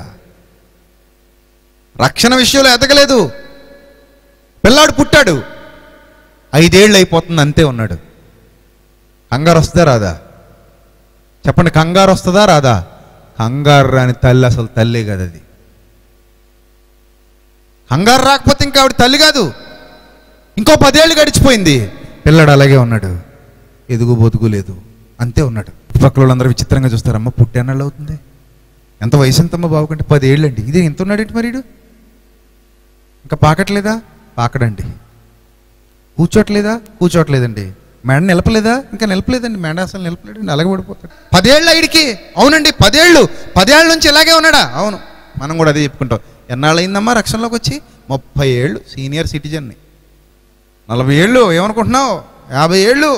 S3: రక్షణ విషయంలో ఎదగలేదు పిల్లాడు పుట్టాడు ఐదేళ్ళు అయిపోతుంది అంతే ఉన్నాడు కంగారు వస్తుందా రాదా చెప్పండి కంగారు వస్తుందా రాదా కంగారు రాని తల్లి అసలు తల్లే కదా అది కంగారు రాకపోతే ఇంకా ఆవిడ తల్లి కాదు ఇంకో పదేళ్ళు గడిచిపోయింది పిల్లాడు అలాగే ఉన్నాడు ఎదుగు బొదుగు లేదు అంతే ఉన్నాడు పక్కల వాళ్ళందరూ విచిత్రంగా చూస్తారమ్మ పుట్టేనాళ్ళు అవుతుంది ఎంత వయసు ఎంతమ్మ బాబుకంటే పదేళ్ళు అండి ఇది ఎంత ఉన్నాడేంటి మరి ఈడు? ఇంకా పాకట్లేదా పాకడండి కూర్చోట్లేదా కూర్చోట్లేదండి మెడ నిలపలేదా ఇంకా నిలపలేదండి మెడ అసలు నిలపలేదండి అలాగే పడిపోతాడు పదేళ్ళు ఐడికి అవునండి పదేళ్ళు పదేళ్ళ నుంచి ఇలాగే ఉన్నాడా అవును మనం కూడా అదే చెప్పుకుంటాం ఎన్నాళ్ళు అయిందమ్మా రక్షణలోకి వచ్చి ముప్పై ఏళ్ళు సీనియర్ సిటిజన్ని నలభై ఏళ్ళు ఏమనుకుంటున్నావు యాభై ఏళ్ళు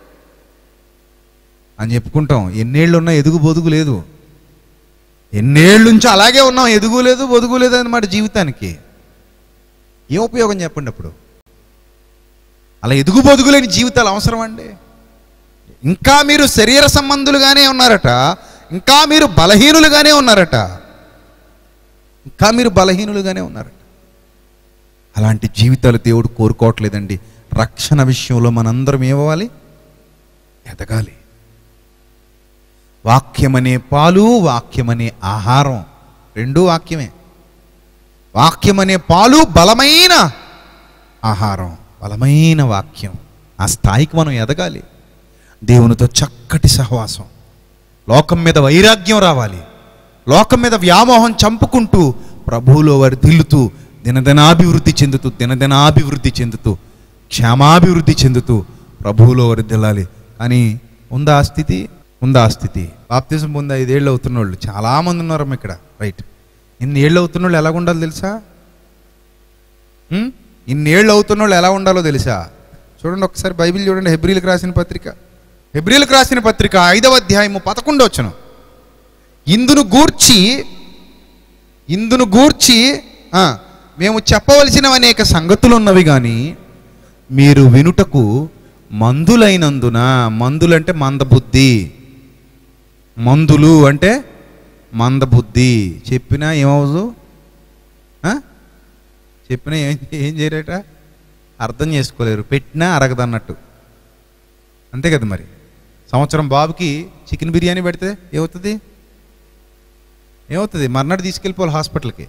S3: అని చెప్పుకుంటాం ఎన్నేళ్ళు ఉన్నా ఎదుగు బొదుగు లేదు ఎన్నేళ్ళ నుంచి అలాగే ఉన్నాం ఎదుగు లేదు బొదుగు లేదు అన్నమాట జీవితానికి ఏం ఉపయోగం చెప్పండి అప్పుడు అలా ఎదుగు బొదుగులేని జీవితాలు అవసరం అండి ఇంకా మీరు శరీర సంబంధులుగానే ఉన్నారట ఇంకా మీరు బలహీనులుగానే ఉన్నారట ఇంకా మీరు బలహీనులుగానే ఉన్నారట అలాంటి జీవితాలు దేవుడు కోరుకోవట్లేదండి రక్షణ విషయంలో మనందరం ఏమవ్వాలి ఎదగాలి వాక్యమనే పాలు వాక్యమనే ఆహారం రెండూ వాక్యమే వాక్యమనే పాలు బలమైన ఆహారం బలమైన వాక్యం ఆ స్థాయికి మనం ఎదగాలి దేవునితో చక్కటి సహవాసం లోకం మీద వైరాగ్యం రావాలి లోకం మీద వ్యామోహం చంపుకుంటూ ప్రభువులో వర్ధిల్లుతూ దినదినాభివృద్ధి చెందుతూ దినదినాభివృద్ధి చెందుతూ క్షేమాభివృద్ధి చెందుతూ ప్రభువులో వర్ధిల్లాలి కానీ ఉందా ఆ స్థితి ఉందా ఆ స్థితి బాప్తిజం పొంది ఐదేళ్ళు అవుతున్న వాళ్ళు చాలామంది ఉన్నారు ఇక్కడ రైట్ ఇన్ని ఏళ్ళు అవుతున్న వాళ్ళు ఎలా ఉండాలో తెలుసా ఉం? ఇన్నేళ్ళు అవుతున్న వాళ్ళు ఎలా ఉండాలో తెలుసా చూడండి ఒకసారి బైబిల్ చూడండి హెబ్రిల్కి రాసిన పత్రిక హెబ్రిల్కి రాసిన పత్రిక ఐదవ అధ్యాయము పదకొండు వచ్చును ఇందును గూర్చి ఇందును గూర్చి ఆ, మేము చెప్పవలసిన అనేక సంగతులు ఉన్నవి కానీ మీరు వినుటకు మందులైనందున మందులంటే మందబుద్ధి మందులు అంటే మందబుద్ధి చెప్పినా ఏమవుదు ఆ? చెప్పినా ఏం ఏం చేయరేట అర్థం చేసుకోలేరు పెట్టినా అరగదన్నట్టు అంతే కదా మరి సంవత్సరం బాబుకి చికెన్ బిర్యానీ పెడితే ఏమవుతుంది ఏమవుతుంది మర్నాడు తీసుకెళ్ళిపోవాలి హాస్పిటల్కి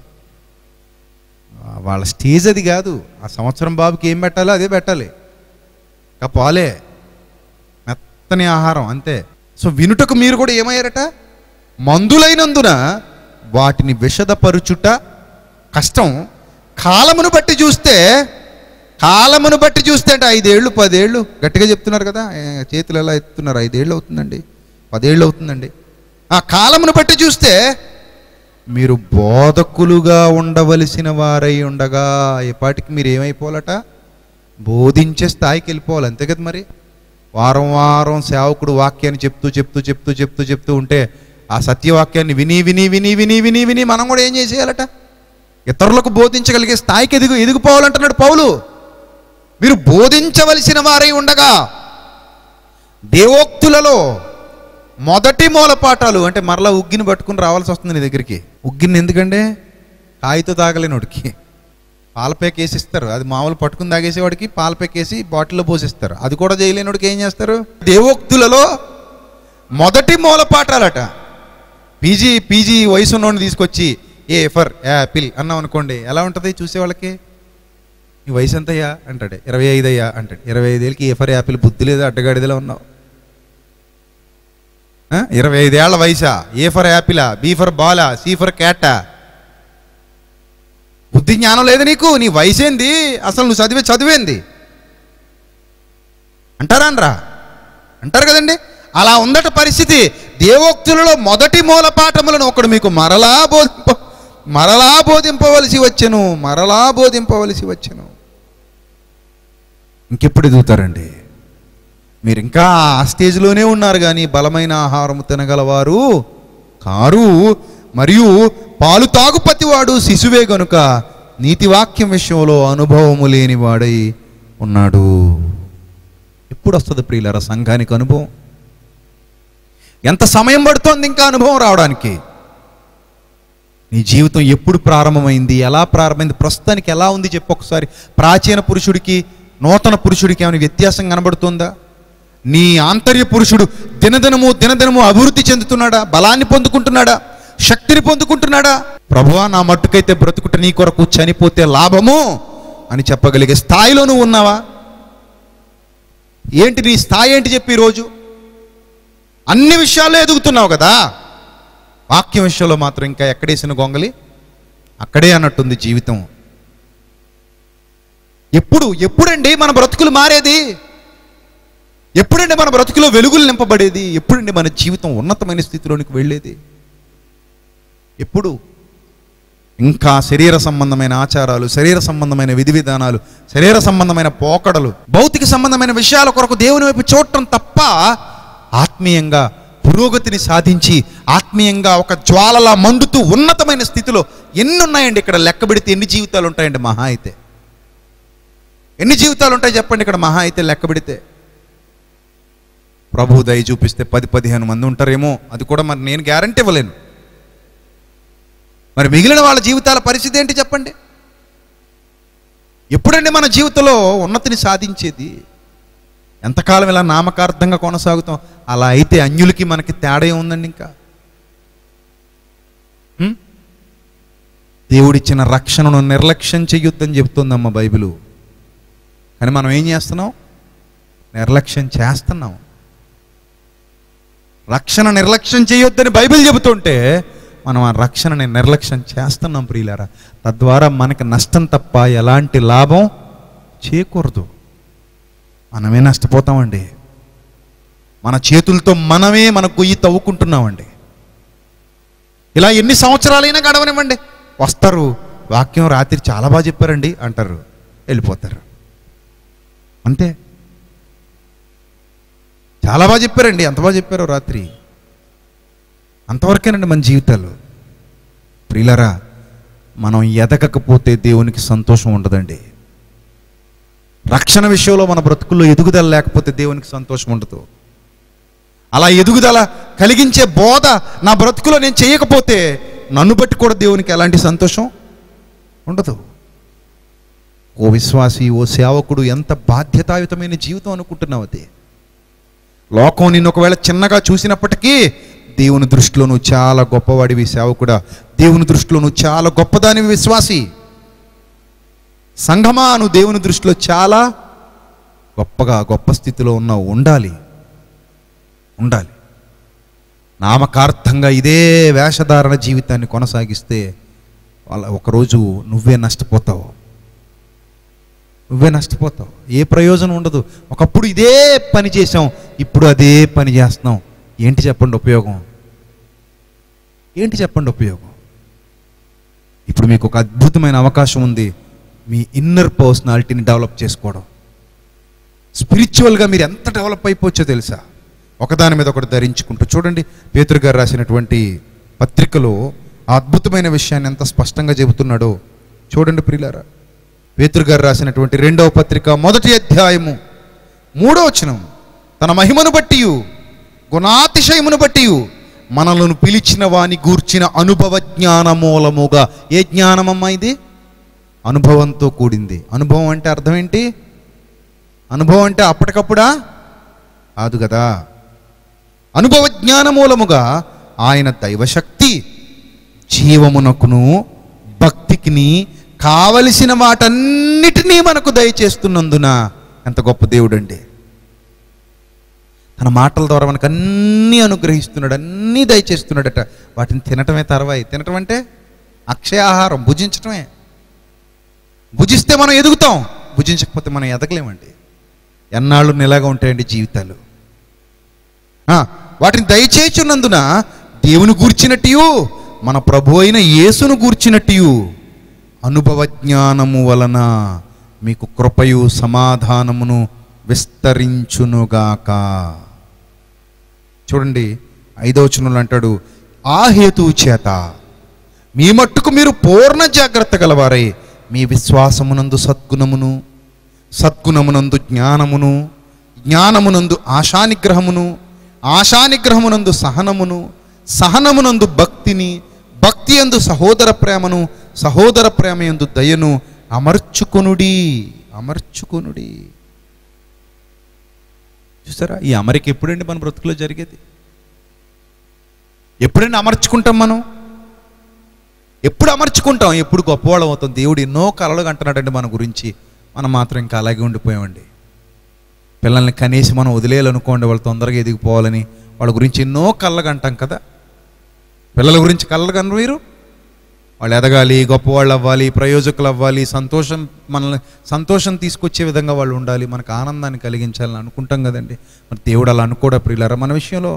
S3: ఆ, వాళ్ళ స్టేజ్ అది కాదు ఆ సంవత్సరం బాబుకి ఏం పెట్టాలో అదే పెట్టాలి ఇంకా పాలే మెత్తని ఆహారం అంతే సో వినుటకు మీరు కూడా ఏమయ్యారట మందులైనందున వాటిని విషదపరుచుట కష్టం కాలమును బట్టి చూస్తే కాలమును బట్టి చూస్తే అంటే ఐదేళ్ళు పదేళ్ళు గట్టిగా చెప్తున్నారు కదా ఏ, చేతులు ఎలా ఎత్తున్నారు ఐదేళ్ళు అవుతుందండి పదేళ్ళు అవుతుందండి ఆ కాలమును బట్టి చూస్తే మీరు బోధకులుగా ఉండవలసిన వారై ఉండగా ఎప్పటికి మీరు ఏమైపోవాలట బోధించే స్థాయికి వెళ్ళిపోవాలి అంతే కదా మరి వారం వారం సేవకుడు వాక్యాన్ని చెప్తూ చెప్తూ చెప్తూ చెప్తూ చెప్తూ ఉంటే ఆ సత్యవాక్యాన్ని విని విని విని విని విని విని మనం కూడా ఏం చేసేయాలట ఇతరులకు బోధించగలిగే స్థాయికి ఎదుగు ఎదిగిపోవాలంటున్నాడు పౌలు మీరు బోధించవలసిన వారై ఉండగా దేవోక్తులలో మొదటి మూలపాఠాలు అంటే మరలా ఉగ్గిని పట్టుకుని రావాల్సి వస్తుంది నీ దగ్గరికి ఉగ్గిని ఎందుకంటే కాగితో తాగలేనోడికి పాలపేక వేసిస్తారు అది మామూలు పట్టుకుని తాగేసేవాడికి పాలపేక వేసి బాటిల్లో పోసిస్తారు అది కూడా చేయలేనోడికి ఏం చేస్తారు దేవోక్తులలో మొదటి మూలపాఠాలట పీజీ పీజీ వయసు ఉన్నోడిని తీసుకొచ్చి ఏ ఫర్ యాపిల్ అన్నాం అనుకోండి ఎలా ఉంటుంది చూసే వాళ్ళకి నీ వయసు ఎంతయ్యా అంటాడు ఇరవై ఐదు అయ్యా అంటాడు ఇరవై ఐదేళ్ళకి ఏ ఫర్ యాపిల్ బుద్ధి లేదు అడ్డగాడిదలో ఉన్నావు ఆ? ఇరవై ఐదేళ్ల వయసా ఏ ఫర్ యాపిలా బీ ఫర్ బాలా సి ఫర్ క్యాటా బుద్ధి జ్ఞానం లేదు నీకు నీ వయసేంది అసలు నువ్వు చదివే చదివేంది అంటారా అనరా అంటారు కదండి అలా ఉందట పరిస్థితి దేవోక్తులలో మొదటి మూల పాఠములను ఒకడు మీకు మరలా బోధింప మరలా బోధింపవలసి వచ్చెను మరలా బోధింపవలసి వచ్చెను ఇంకెప్పుడు ఎదుగుతారండి మీరు ఇంకా ఆ స్టేజ్లోనే ఉన్నారు కానీ బలమైన ఆహారం తినగలవారు కారు మరియు పాలు తాగు ప్రతివాడు శిశువే గనుక నీతివాక్యం విషయంలో అనుభవము లేనివాడై ఉన్నాడు ఎప్పుడు వస్తుంది ప్రియులరా సంఘానికి అనుభవం ఎంత సమయం పడుతోంది ఇంకా అనుభవం రావడానికి నీ జీవితం ఎప్పుడు ప్రారంభమైంది ఎలా ప్రారంభమైంది ప్రస్తుతానికి ఎలా ఉంది చెప్పు ఒకసారి ప్రాచీన పురుషుడికి నూతన పురుషుడికి ఏమైనా వ్యత్యాసం కనబడుతుందా నీ ఆంతర్య పురుషుడు దినదినము దినదినము అభివృద్ధి చెందుతున్నాడా బలాన్ని పొందుకుంటున్నాడా శక్తిని పొందుకుంటున్నాడా ప్రభువా నా మట్టుకైతే బ్రతుకుట నీ కొరకు చనిపోతే లాభము అని చెప్పగలిగే స్థాయిలో నువ్వు ఉన్నావా ఏంటి నీ స్థాయి ఏంటి చెప్పి ఈరోజు అన్ని విషయాల్లో ఎదుగుతున్నావు కదా వాక్యం విషయంలో మాత్రం ఇంకా ఎక్కడేసిన గొంగలి అక్కడే అన్నట్టుంది జీవితం ఎప్పుడు ఎప్పుడండి మన బ్రతుకులు మారేది ఎప్పుడండి మన బ్రతుకులో వెలుగులు నింపబడేది ఎప్పుడండి మన జీవితం ఉన్నతమైన స్థితిలోనికి వెళ్ళేది ఎప్పుడు ఇంకా శరీర సంబంధమైన ఆచారాలు శరీర సంబంధమైన విధి విధానాలు శరీర సంబంధమైన పోకడలు భౌతిక సంబంధమైన విషయాల కొరకు దేవుని వైపు చూడటం తప్ప ఆత్మీయంగా పురోగతిని సాధించి ఆత్మీయంగా ఒక జ్వాలలా మండుతూ ఉన్నతమైన స్థితిలో ఎన్ని ఉన్నాయండి ఇక్కడ లెక్క పెడితే ఎన్ని జీవితాలు ఉంటాయండి మహా అయితే ఎన్ని జీవితాలు ఉంటాయి చెప్పండి ఇక్కడ మహా అయితే లెక్క పెడితే ప్రభు దయ చూపిస్తే పది పదిహేను మంది ఉంటారేమో అది కూడా మరి నేను గ్యారంటీ ఇవ్వలేను మరి మిగిలిన వాళ్ళ జీవితాల పరిస్థితి ఏంటి చెప్పండి ఎప్పుడండి మన జీవితంలో ఉన్నతిని సాధించేది ఎంతకాలం ఇలా నామకార్థంగా కొనసాగుతాం అలా అయితే అన్యులకి మనకి తేడా ఏముందండి ఇంకా హ్మ్? దేవుడిచ్చిన రక్షణను నిర్లక్ష్యం చెయ్యొద్దని చెప్తుందమ్మ బైబిలు కానీ మనం ఏం చేస్తున్నాం నిర్లక్ష్యం చేస్తున్నాం రక్షణ నిర్లక్ష్యం చేయొద్దని బైబిల్ చెబుతుంటే మనం ఆ రక్షణని నిర్లక్ష్యం చేస్తున్నాం ప్రియులారా తద్వారా మనకి నష్టం తప్ప ఎలాంటి లాభం చేకూరదు మనమే నష్టపోతామండి మన చేతులతో మనమే మన గొయ్యి తవ్వుకుంటున్నామండి ఇలా ఎన్ని సంవత్సరాలైనా గడవనివ్వండి వస్తారు వాక్యం రాత్రి చాలా బాగా చెప్పారండి అంటారు వెళ్ళిపోతారు అంతే చాలా బాగా చెప్పారండి ఎంత బాగా చెప్పారో రాత్రి అంతవరకేనండి మన జీవితాలు ప్రియులరా మనం ఎదగకపోతే దేవునికి సంతోషం ఉండదండి రక్షణ విషయంలో మన బ్రతుకుల్లో ఎదుగుదల లేకపోతే దేవునికి సంతోషం ఉండదు అలా ఎదుగుదల కలిగించే బోధ నా బ్రతుకులో నేను చేయకపోతే నన్ను బట్టి కూడా దేవునికి ఎలాంటి సంతోషం ఉండదు ఓ విశ్వాసి ఓ సేవకుడు ఎంత బాధ్యతాయుతమైన జీవితం అనుకుంటున్నావు అది లోకం నిన్ను ఒకవేళ చిన్నగా చూసినప్పటికీ దేవుని దృష్టిలో నువ్వు చాలా గొప్పవాడివి సేవకుడా దేవుని దృష్టిలో నువ్వు చాలా గొప్పదానివి విశ్వాసి సంఘమా నువ్వు దేవుని దృష్టిలో చాలా గొప్పగా గొప్ప స్థితిలో ఉన్నావు ఉండాలి ఉండాలి నామకార్థంగా ఇదే వేషధారణ జీవితాన్ని కొనసాగిస్తే వాళ్ళ ఒకరోజు నువ్వే నష్టపోతావు నువ్వే నష్టపోతావు ఏ ప్రయోజనం ఉండదు ఒకప్పుడు ఇదే పని చేసాం ఇప్పుడు అదే పని చేస్తున్నాం ఏంటి చెప్పండి ఉపయోగం ఏంటి చెప్పండి ఉపయోగం ఇప్పుడు మీకు ఒక అద్భుతమైన అవకాశం ఉంది మీ ఇన్నర్ పర్సనాలిటీని డెవలప్ చేసుకోవడం స్పిరిచువల్గా మీరు ఎంత డెవలప్ అయిపోవచ్చో తెలుసా ఒకదాని మీద ఒకటి ధరించుకుంటూ చూడండి పేతురు గారు రాసినటువంటి పత్రికలో ఆ అద్భుతమైన విషయాన్ని ఎంత స్పష్టంగా చెబుతున్నాడో చూడండి ప్రియులారా పేతురు గారు రాసినటువంటి రెండవ పత్రిక మొదటి అధ్యాయము మూడో వచనం తన మహిమను బట్టి గుణాతిశయమును బట్టి మనలను పిలిచిన వాని గూర్చిన అనుభవ జ్ఞాన మూలముగా ఏ జ్ఞానమమ్మా ఇది అనుభవంతో కూడింది అనుభవం అంటే అర్థం ఏంటి అనుభవం అంటే అప్పటికప్పుడా కాదు కదా అనుభవ జ్ఞాన మూలముగా ఆయన దైవశక్తి జీవమునకును భక్తికిని కావలసిన వాటన్నిటినీ మనకు దయచేస్తున్నందున ఎంత గొప్ప దేవుడండి తన మాటల ద్వారా మనకు అన్నీ అనుగ్రహిస్తున్నాడు అన్నీ దయచేస్తున్నాడట వాటిని తినటమే తర్వాయి తినటం అంటే అక్షయాహారం భుజించటమే భుజిస్తే మనం ఎదుగుతాం భుజించకపోతే మనం ఎదగలేమండి ఎన్నాళ్ళు నిలాగా ఉంటాయండి జీవితాలు ఆ, వాటిని దయచేచున్నందున దేవుని గూర్చినట్టు మన ప్రభు అయిన యేసును గూర్చినట్టు అనుభవ జ్ఞానము వలన మీకు కృపయు సమాధానమును విస్తరించునుగాక చూడండి ఐదవ వచనంలో అంటాడు ఆ హేతువు చేత మీ మట్టుకు మీరు పూర్ణ జాగ్రత్త గలవారై మీ విశ్వాసమునందు సద్గుణమును సద్గుణమునందు జ్ఞానమును జ్ఞానమునందు ఆశానిగ్రహమును ఆశానిగ్రహమునందు సహనమును సహనమునందు భక్తిని భక్తి యందు సహోదర ప్రేమను సహోదర ప్రేమ యందు దయను అమర్చుకొనుడి అమర్చుకొనుడి చూసారా ఈ అమరిక ఎప్పుడండి మన బ్రతుకులో జరిగేది ఎప్పుడండి అమర్చుకుంటాం మనం ఎప్పుడు అమర్చుకుంటాం ఎప్పుడు గొప్పవాళ్ళం అవుతాం దేవుడు ఎన్నో కలలు అంటున్నాడండి మన గురించి మనం మాత్రం ఇంకా అలాగే ఉండిపోయామండి పిల్లల్ని కనీసం మనం వదిలేయాలనుకోండి వాళ్ళు తొందరగా ఎదిగిపోవాలని వాళ్ళ గురించి ఎన్నో కళ్ళగా అంటాం కదా పిల్లల గురించి కళ్ళలు కను మీరు వాళ్ళు ఎదగాలి గొప్పవాళ్ళు అవ్వాలి ప్రయోజకులు అవ్వాలి సంతోషం మనల్ని సంతోషం తీసుకొచ్చే విధంగా వాళ్ళు ఉండాలి మనకు ఆనందాన్ని కలిగించాలని అనుకుంటాం కదండి మరి దేవుడు అలా అనుకోడా ప్రియులారా మన విషయంలో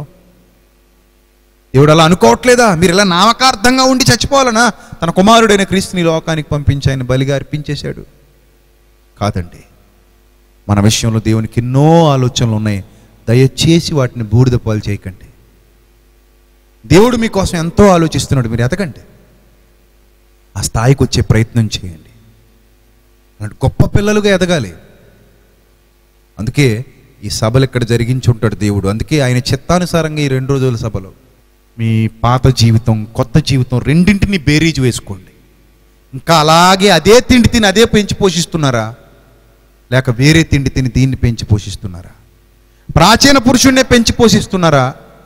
S3: దేవుడు అలా అనుకోవట్లేదా మీరు ఇలా నామకార్థంగా ఉండి చచ్చిపోవాలనా తన కుమారుడైన క్రీస్తుని లోకానికి పంపించి ఆయన బలిగా అర్పించేశాడు కాదండి మన విషయంలో దేవునికి ఎన్నో ఆలోచనలు ఉన్నాయి దయచేసి వాటిని బూడిద పాలు చేయకండి దేవుడు మీకోసం ఎంతో ఆలోచిస్తున్నాడు మీరు ఎదగండి ఆ స్థాయికి వచ్చే ప్రయత్నం చేయండి అలాంటి గొప్ప పిల్లలుగా ఎదగాలి అందుకే ఈ సభలు ఇక్కడ జరిగించి ఉంటాడు దేవుడు అందుకే ఆయన చిత్తానుసారంగా ఈ రెండు రోజుల సభలో మీ పాత జీవితం కొత్త జీవితం రెండింటిని బేరీజు వేసుకోండి ఇంకా అలాగే అదే తిండి తిని అదే పెంచి పోషిస్తున్నారా లేక వేరే తిండి తిని దీన్ని పెంచి పోషిస్తున్నారా ప్రాచీన పురుషుణ్ణే పెంచి పోషిస్తున్నారా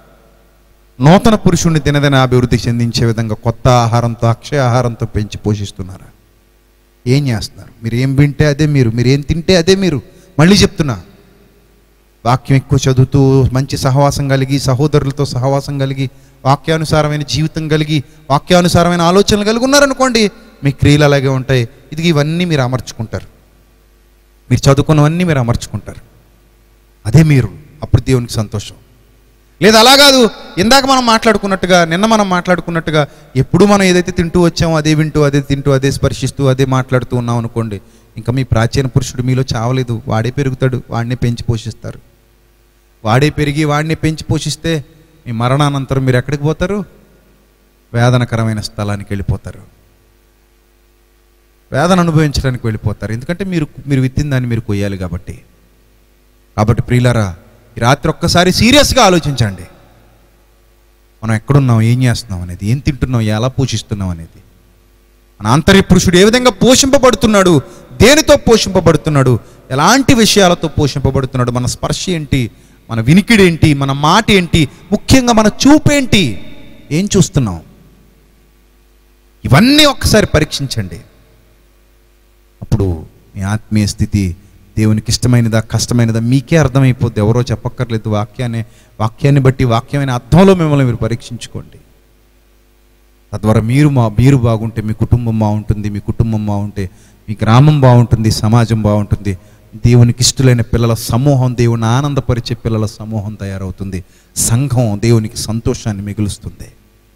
S3: నూతన పురుషుణ్ణి దినదిన అభివృద్ధి చెందించే విధంగా కొత్త ఆహారంతో అక్షయ ఆహారంతో పెంచి పోషిస్తున్నారా ఏం చేస్తున్నారు మీరు ఏం వింటే అదే మీరు మీరు ఏం తింటే అదే మీరు మళ్ళీ చెప్తున్నా వాక్యం ఎక్కువ చదువుతూ మంచి సహవాసం కలిగి సహోదరులతో సహవాసం కలిగి వాక్యానుసారమైన జీవితం కలిగి వాక్యానుసారమైన ఆలోచనలు కలిగి ఉన్నారనుకోండి మీ క్రియలు అలాగే ఉంటాయి ఇది ఇవన్నీ మీరు అమర్చుకుంటారు మీరు చదువుకున్నవన్నీ మీరు అమర్చుకుంటారు అదే మీరు అప్పుడు దేవునికి సంతోషం లేదు అలా కాదు ఇందాక మనం మాట్లాడుకున్నట్టుగా నిన్న మనం మాట్లాడుకున్నట్టుగా ఎప్పుడు మనం ఏదైతే తింటూ వచ్చామో అదే వింటూ అదే తింటూ అదే స్పర్శిస్తూ అదే మాట్లాడుతూ ఉన్నాం అనుకోండి ఇంకా మీ ప్రాచీన పురుషుడు మీలో చావలేదు వాడే పెరుగుతాడు వాడిని పెంచి పోషిస్తారు వాడే పెరిగి వాడిని పెంచి పోషిస్తే మీ మరణానంతరం మీరు ఎక్కడికి పోతారు వేదనకరమైన స్థలానికి వెళ్ళిపోతారు వేదన అనుభవించడానికి వెళ్ళిపోతారు ఎందుకంటే మీరు మీరు విత్తిన దాన్ని మీరు కొయ్యాలి కాబట్టి కాబట్టి ప్రియులారా ఈ రాత్రి ఒక్కసారి సీరియస్గా ఆలోచించండి మనం ఎక్కడున్నాం ఏం చేస్తున్నాం అనేది ఏం తింటున్నాం ఎలా పోషిస్తున్నాం అనేది మన ఆంతర్య పురుషుడు ఏ విధంగా పోషింపబడుతున్నాడు దేనితో పోషింపబడుతున్నాడు ఎలాంటి విషయాలతో పోషింపబడుతున్నాడు మన స్పర్శ ఏంటి మన వినికిడేంటి మన మాట ఏంటి ముఖ్యంగా మన చూపేంటి ఏం చూస్తున్నాం ఇవన్నీ ఒక్కసారి పరీక్షించండి అప్పుడు మీ ఆత్మీయ స్థితి దేవునికి ఇష్టమైనదా కష్టమైనదా మీకే అర్థమైపోద్ది ఎవరో చెప్పక్కర్లేదు వాక్యాన్ని వాక్యాన్ని బట్టి వాక్యమైన అర్థంలో మిమ్మల్ని మీరు పరీక్షించుకోండి తద్వారా మీరు మా మీరు బాగుంటే మీ కుటుంబం బాగుంటుంది మీ కుటుంబం బాగుంటే మీ గ్రామం బాగుంటుంది సమాజం బాగుంటుంది దేవునికి ఇష్టలైన పిల్లల సమూహం దేవుని ఆనందపరిచే పిల్లల సమూహం తయారవుతుంది సంఘం దేవునికి సంతోషాన్ని మిగులుస్తుంది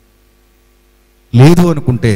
S3: లేదు అనుకుంటే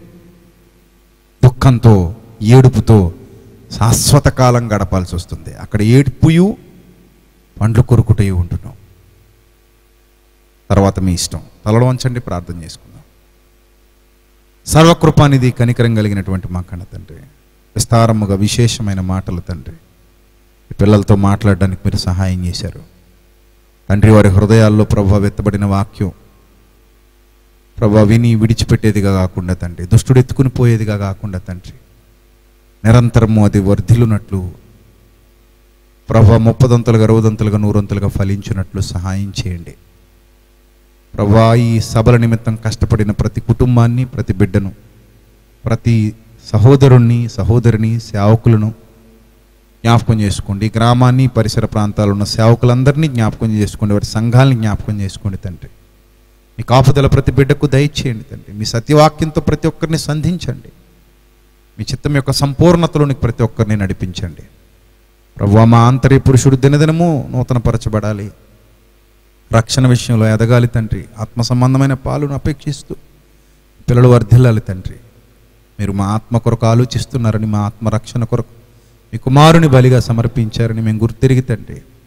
S3: దుఃఖంతో ఏడుపుతో శాశ్వత కాలం గడపాల్సి వస్తుంది అక్కడ ఏడుపుయు పండ్లు కొరుకుటయు ఉంటున్నాం తర్వాత మీ ఇష్టం తలలో వంచండి ప్రార్థన చేసుకుందాం సర్వకృపానిధి కనికరం కలిగినటువంటి మా కన్న తండ్రి విస్తారముగా విశేషమైన మాటలు తండ్రి ఈ పిల్లలతో మాట్లాడడానికి మీరు సహాయం చేశారు తండ్రి వారి హృదయాల్లో ప్రభావ ఎత్తబడిన వాక్యం ప్రభా విని విడిచిపెట్టేదిగా కాకుండా తండ్రి దుష్టుడు ఎత్తుకుని పోయేదిగా కాకుండా తండ్రి నిరంతరము అది వర్ధిల్లునట్లు ప్రభా ముప్పదంతలుగా అరవదంతలుగా నూరంతలుగా ఫలించినట్లు సహాయం చేయండి ప్రభా ఈ సభల నిమిత్తం కష్టపడిన ప్రతి కుటుంబాన్ని ప్రతి బిడ్డను ప్రతి సహోదరుణ్ణి సహోదరిని సేవకులను జ్ఞాపకం చేసుకోండి గ్రామాన్ని పరిసర ప్రాంతాల్లో ఉన్న సేవకులందరినీ జ్ఞాపకం చేసుకోండి వారి సంఘాలని జ్ఞాపకం చేసుకోండి తండ్రి మీ కాపుదల ప్రతి బిడ్డకు దయచేయండి తండ్రి మీ సత్యవాక్యంతో ప్రతి ఒక్కరిని సంధించండి మీ చిత్తం యొక్క సంపూర్ణతలోనికి ప్రతి ఒక్కరిని నడిపించండి ప్రభు మా ఆంతర్య పురుషుడు దినదినము నూతనపరచబడాలి రక్షణ విషయంలో ఎదగాలి తండ్రి ఆత్మ సంబంధమైన పాలును అపేక్షిస్తూ పిల్లలు వర్ధిల్లాలి తండ్రి మీరు మా ఆత్మ కొరకు ఆలోచిస్తున్నారని మా ఆత్మ రక్షణ కొరకు మీ కుమారుని బలిగా సమర్పించారని మేము గుర్తిరిగి తండ్రి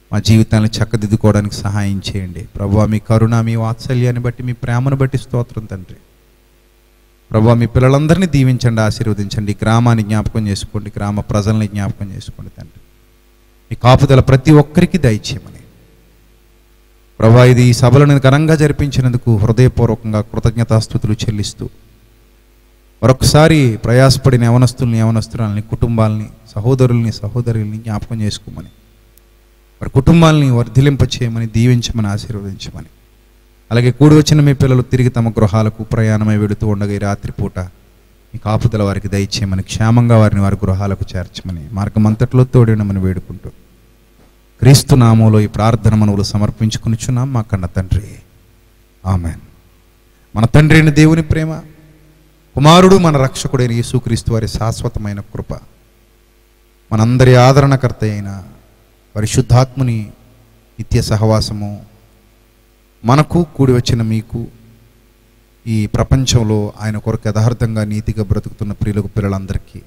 S2: మా జీవితాన్ని చక్కదిద్దుకోవడానికి సహాయం చేయండి ప్రభు మీ కరుణ మీ వాత్సల్యాన్ని బట్టి మీ ప్రేమను బట్టి స్తోత్రం తండ్రి ప్రభు మీ పిల్లలందరినీ దీవించండి ఆశీర్వదించండి ఈ గ్రామాన్ని జ్ఞాపకం చేసుకోండి గ్రామ ప్రజల్ని జ్ఞాపకం చేసుకోండి తండ్రి మీ కాపుదల ప్రతి ఒక్కరికి దయచేయమని ప్రభా ఇది ఈ సభలను ఘనంగా జరిపించినందుకు హృదయపూర్వకంగా కృతజ్ఞతాస్థుతులు చెల్లిస్తూ మరొకసారి ప్రయాసపడిన యవనస్తుల్ని యవనస్తురాలని కుటుంబాలని సహోదరుల్ని సహోదరుల్ని జ్ఞాపకం చేసుకోమని వారి కుటుంబాలని వర్ధిలింప చేయమని దీవించమని ఆశీర్వదించమని అలాగే కూడి వచ్చిన మీ పిల్లలు తిరిగి తమ గృహాలకు ప్రయాణమై వెళుతూ ఉండగా ఈ రాత్రిపూట మీ కాపుదల వారికి దయచేయమని క్షేమంగా వారిని వారి గృహాలకు చేర్చమని మార్గమంతట్లో తోడినమని వేడుకుంటూ క్రీస్తు నామంలో ఈ ప్రార్థన మనవులు సమర్పించుకునిచున్నాం మా కన్న తండ్రి ఆమెన్ మన తండ్రి అయిన దేవుని ప్రేమ కుమారుడు మన రక్షకుడైన యేసుక్రీస్తు వారి శాశ్వతమైన కృప మనందరి ఆదరణకర్త అయిన పరిశుద్ధాత్ముని నిత్య సహవాసము మనకు కూడి వచ్చిన మీకు ఈ ప్రపంచంలో ఆయన కొరకు యథార్థంగా నీతిగా బ్రతుకుతున్న ప్రియులకు పిల్లలందరికీ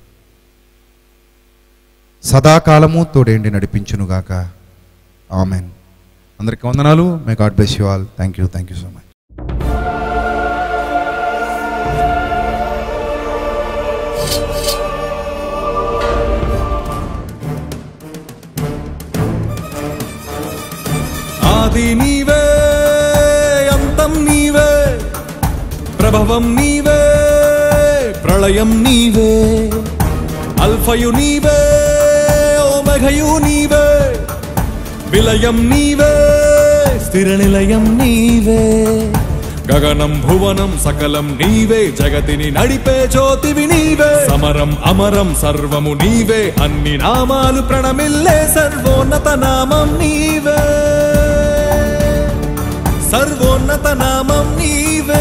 S2: సదాకాలము తోడేండి నడిపించునుగాక ఆమెన్ అందరికీ వందనాలు may God bless you all thank you thank you so much
S4: ఆది నీవే అంతం నీవే ప్రభవం నీవే ప్రళయం నీవే అల్ఫయు నీవే ఓమఘయు నీవే విలయం నీవే స్థిర నిలయం నీవే గగనం భువనం సకలం నీవే జగతిని నడిపే జ్యోతివి నీవే సమరం అమరం సర్వము నీవే అన్ని నామాలు ప్రణమిల్లే సర్వోన్నత నామం నీవే సర్వోన్నత నామం నీవే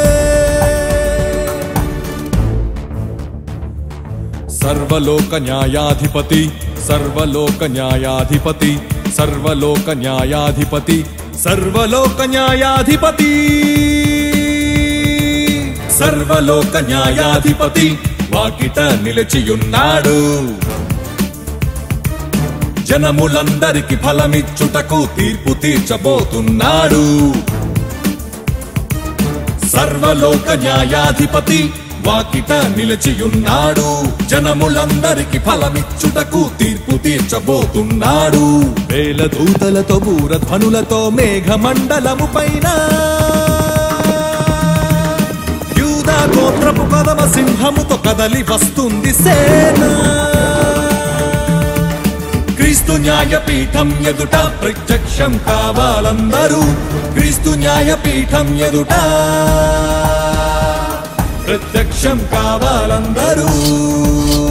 S4: సర్వలోక న్యాయాధిపతి సర్వలోక న్యాయాధిపతి సర్వలోక న్యాయాధిపతి సర్వలోక న్యాయాధిపతి సర్వలోక న్యాయాధిపతి వాకిట నిలిచియున్నాడు జనములందరికి ఫలమిచ్చుటకు తీర్పు తీర్చబోతున్నాడు సర్వలోక న్యాయాధిపతి వాకిట నిలిచియున్నాడు జనములందరికి ఫలమిచ్చుటకు తీర్పు తీర్చబోతున్నాడు వేల దూతలతో బూరధ్వనులతో మేఘమండలము పైన యూదా గోత్రపు కదమ సింహముతో కదలి వస్తుంది సేన క్రీస్తు న్యాయపీఠం ఎదుట ప్రత్యక్షం కావాలందరూ క్రీస్తు న్యాయపీఠం ఎదుట ప్రత్యక్షం కావాలందరూ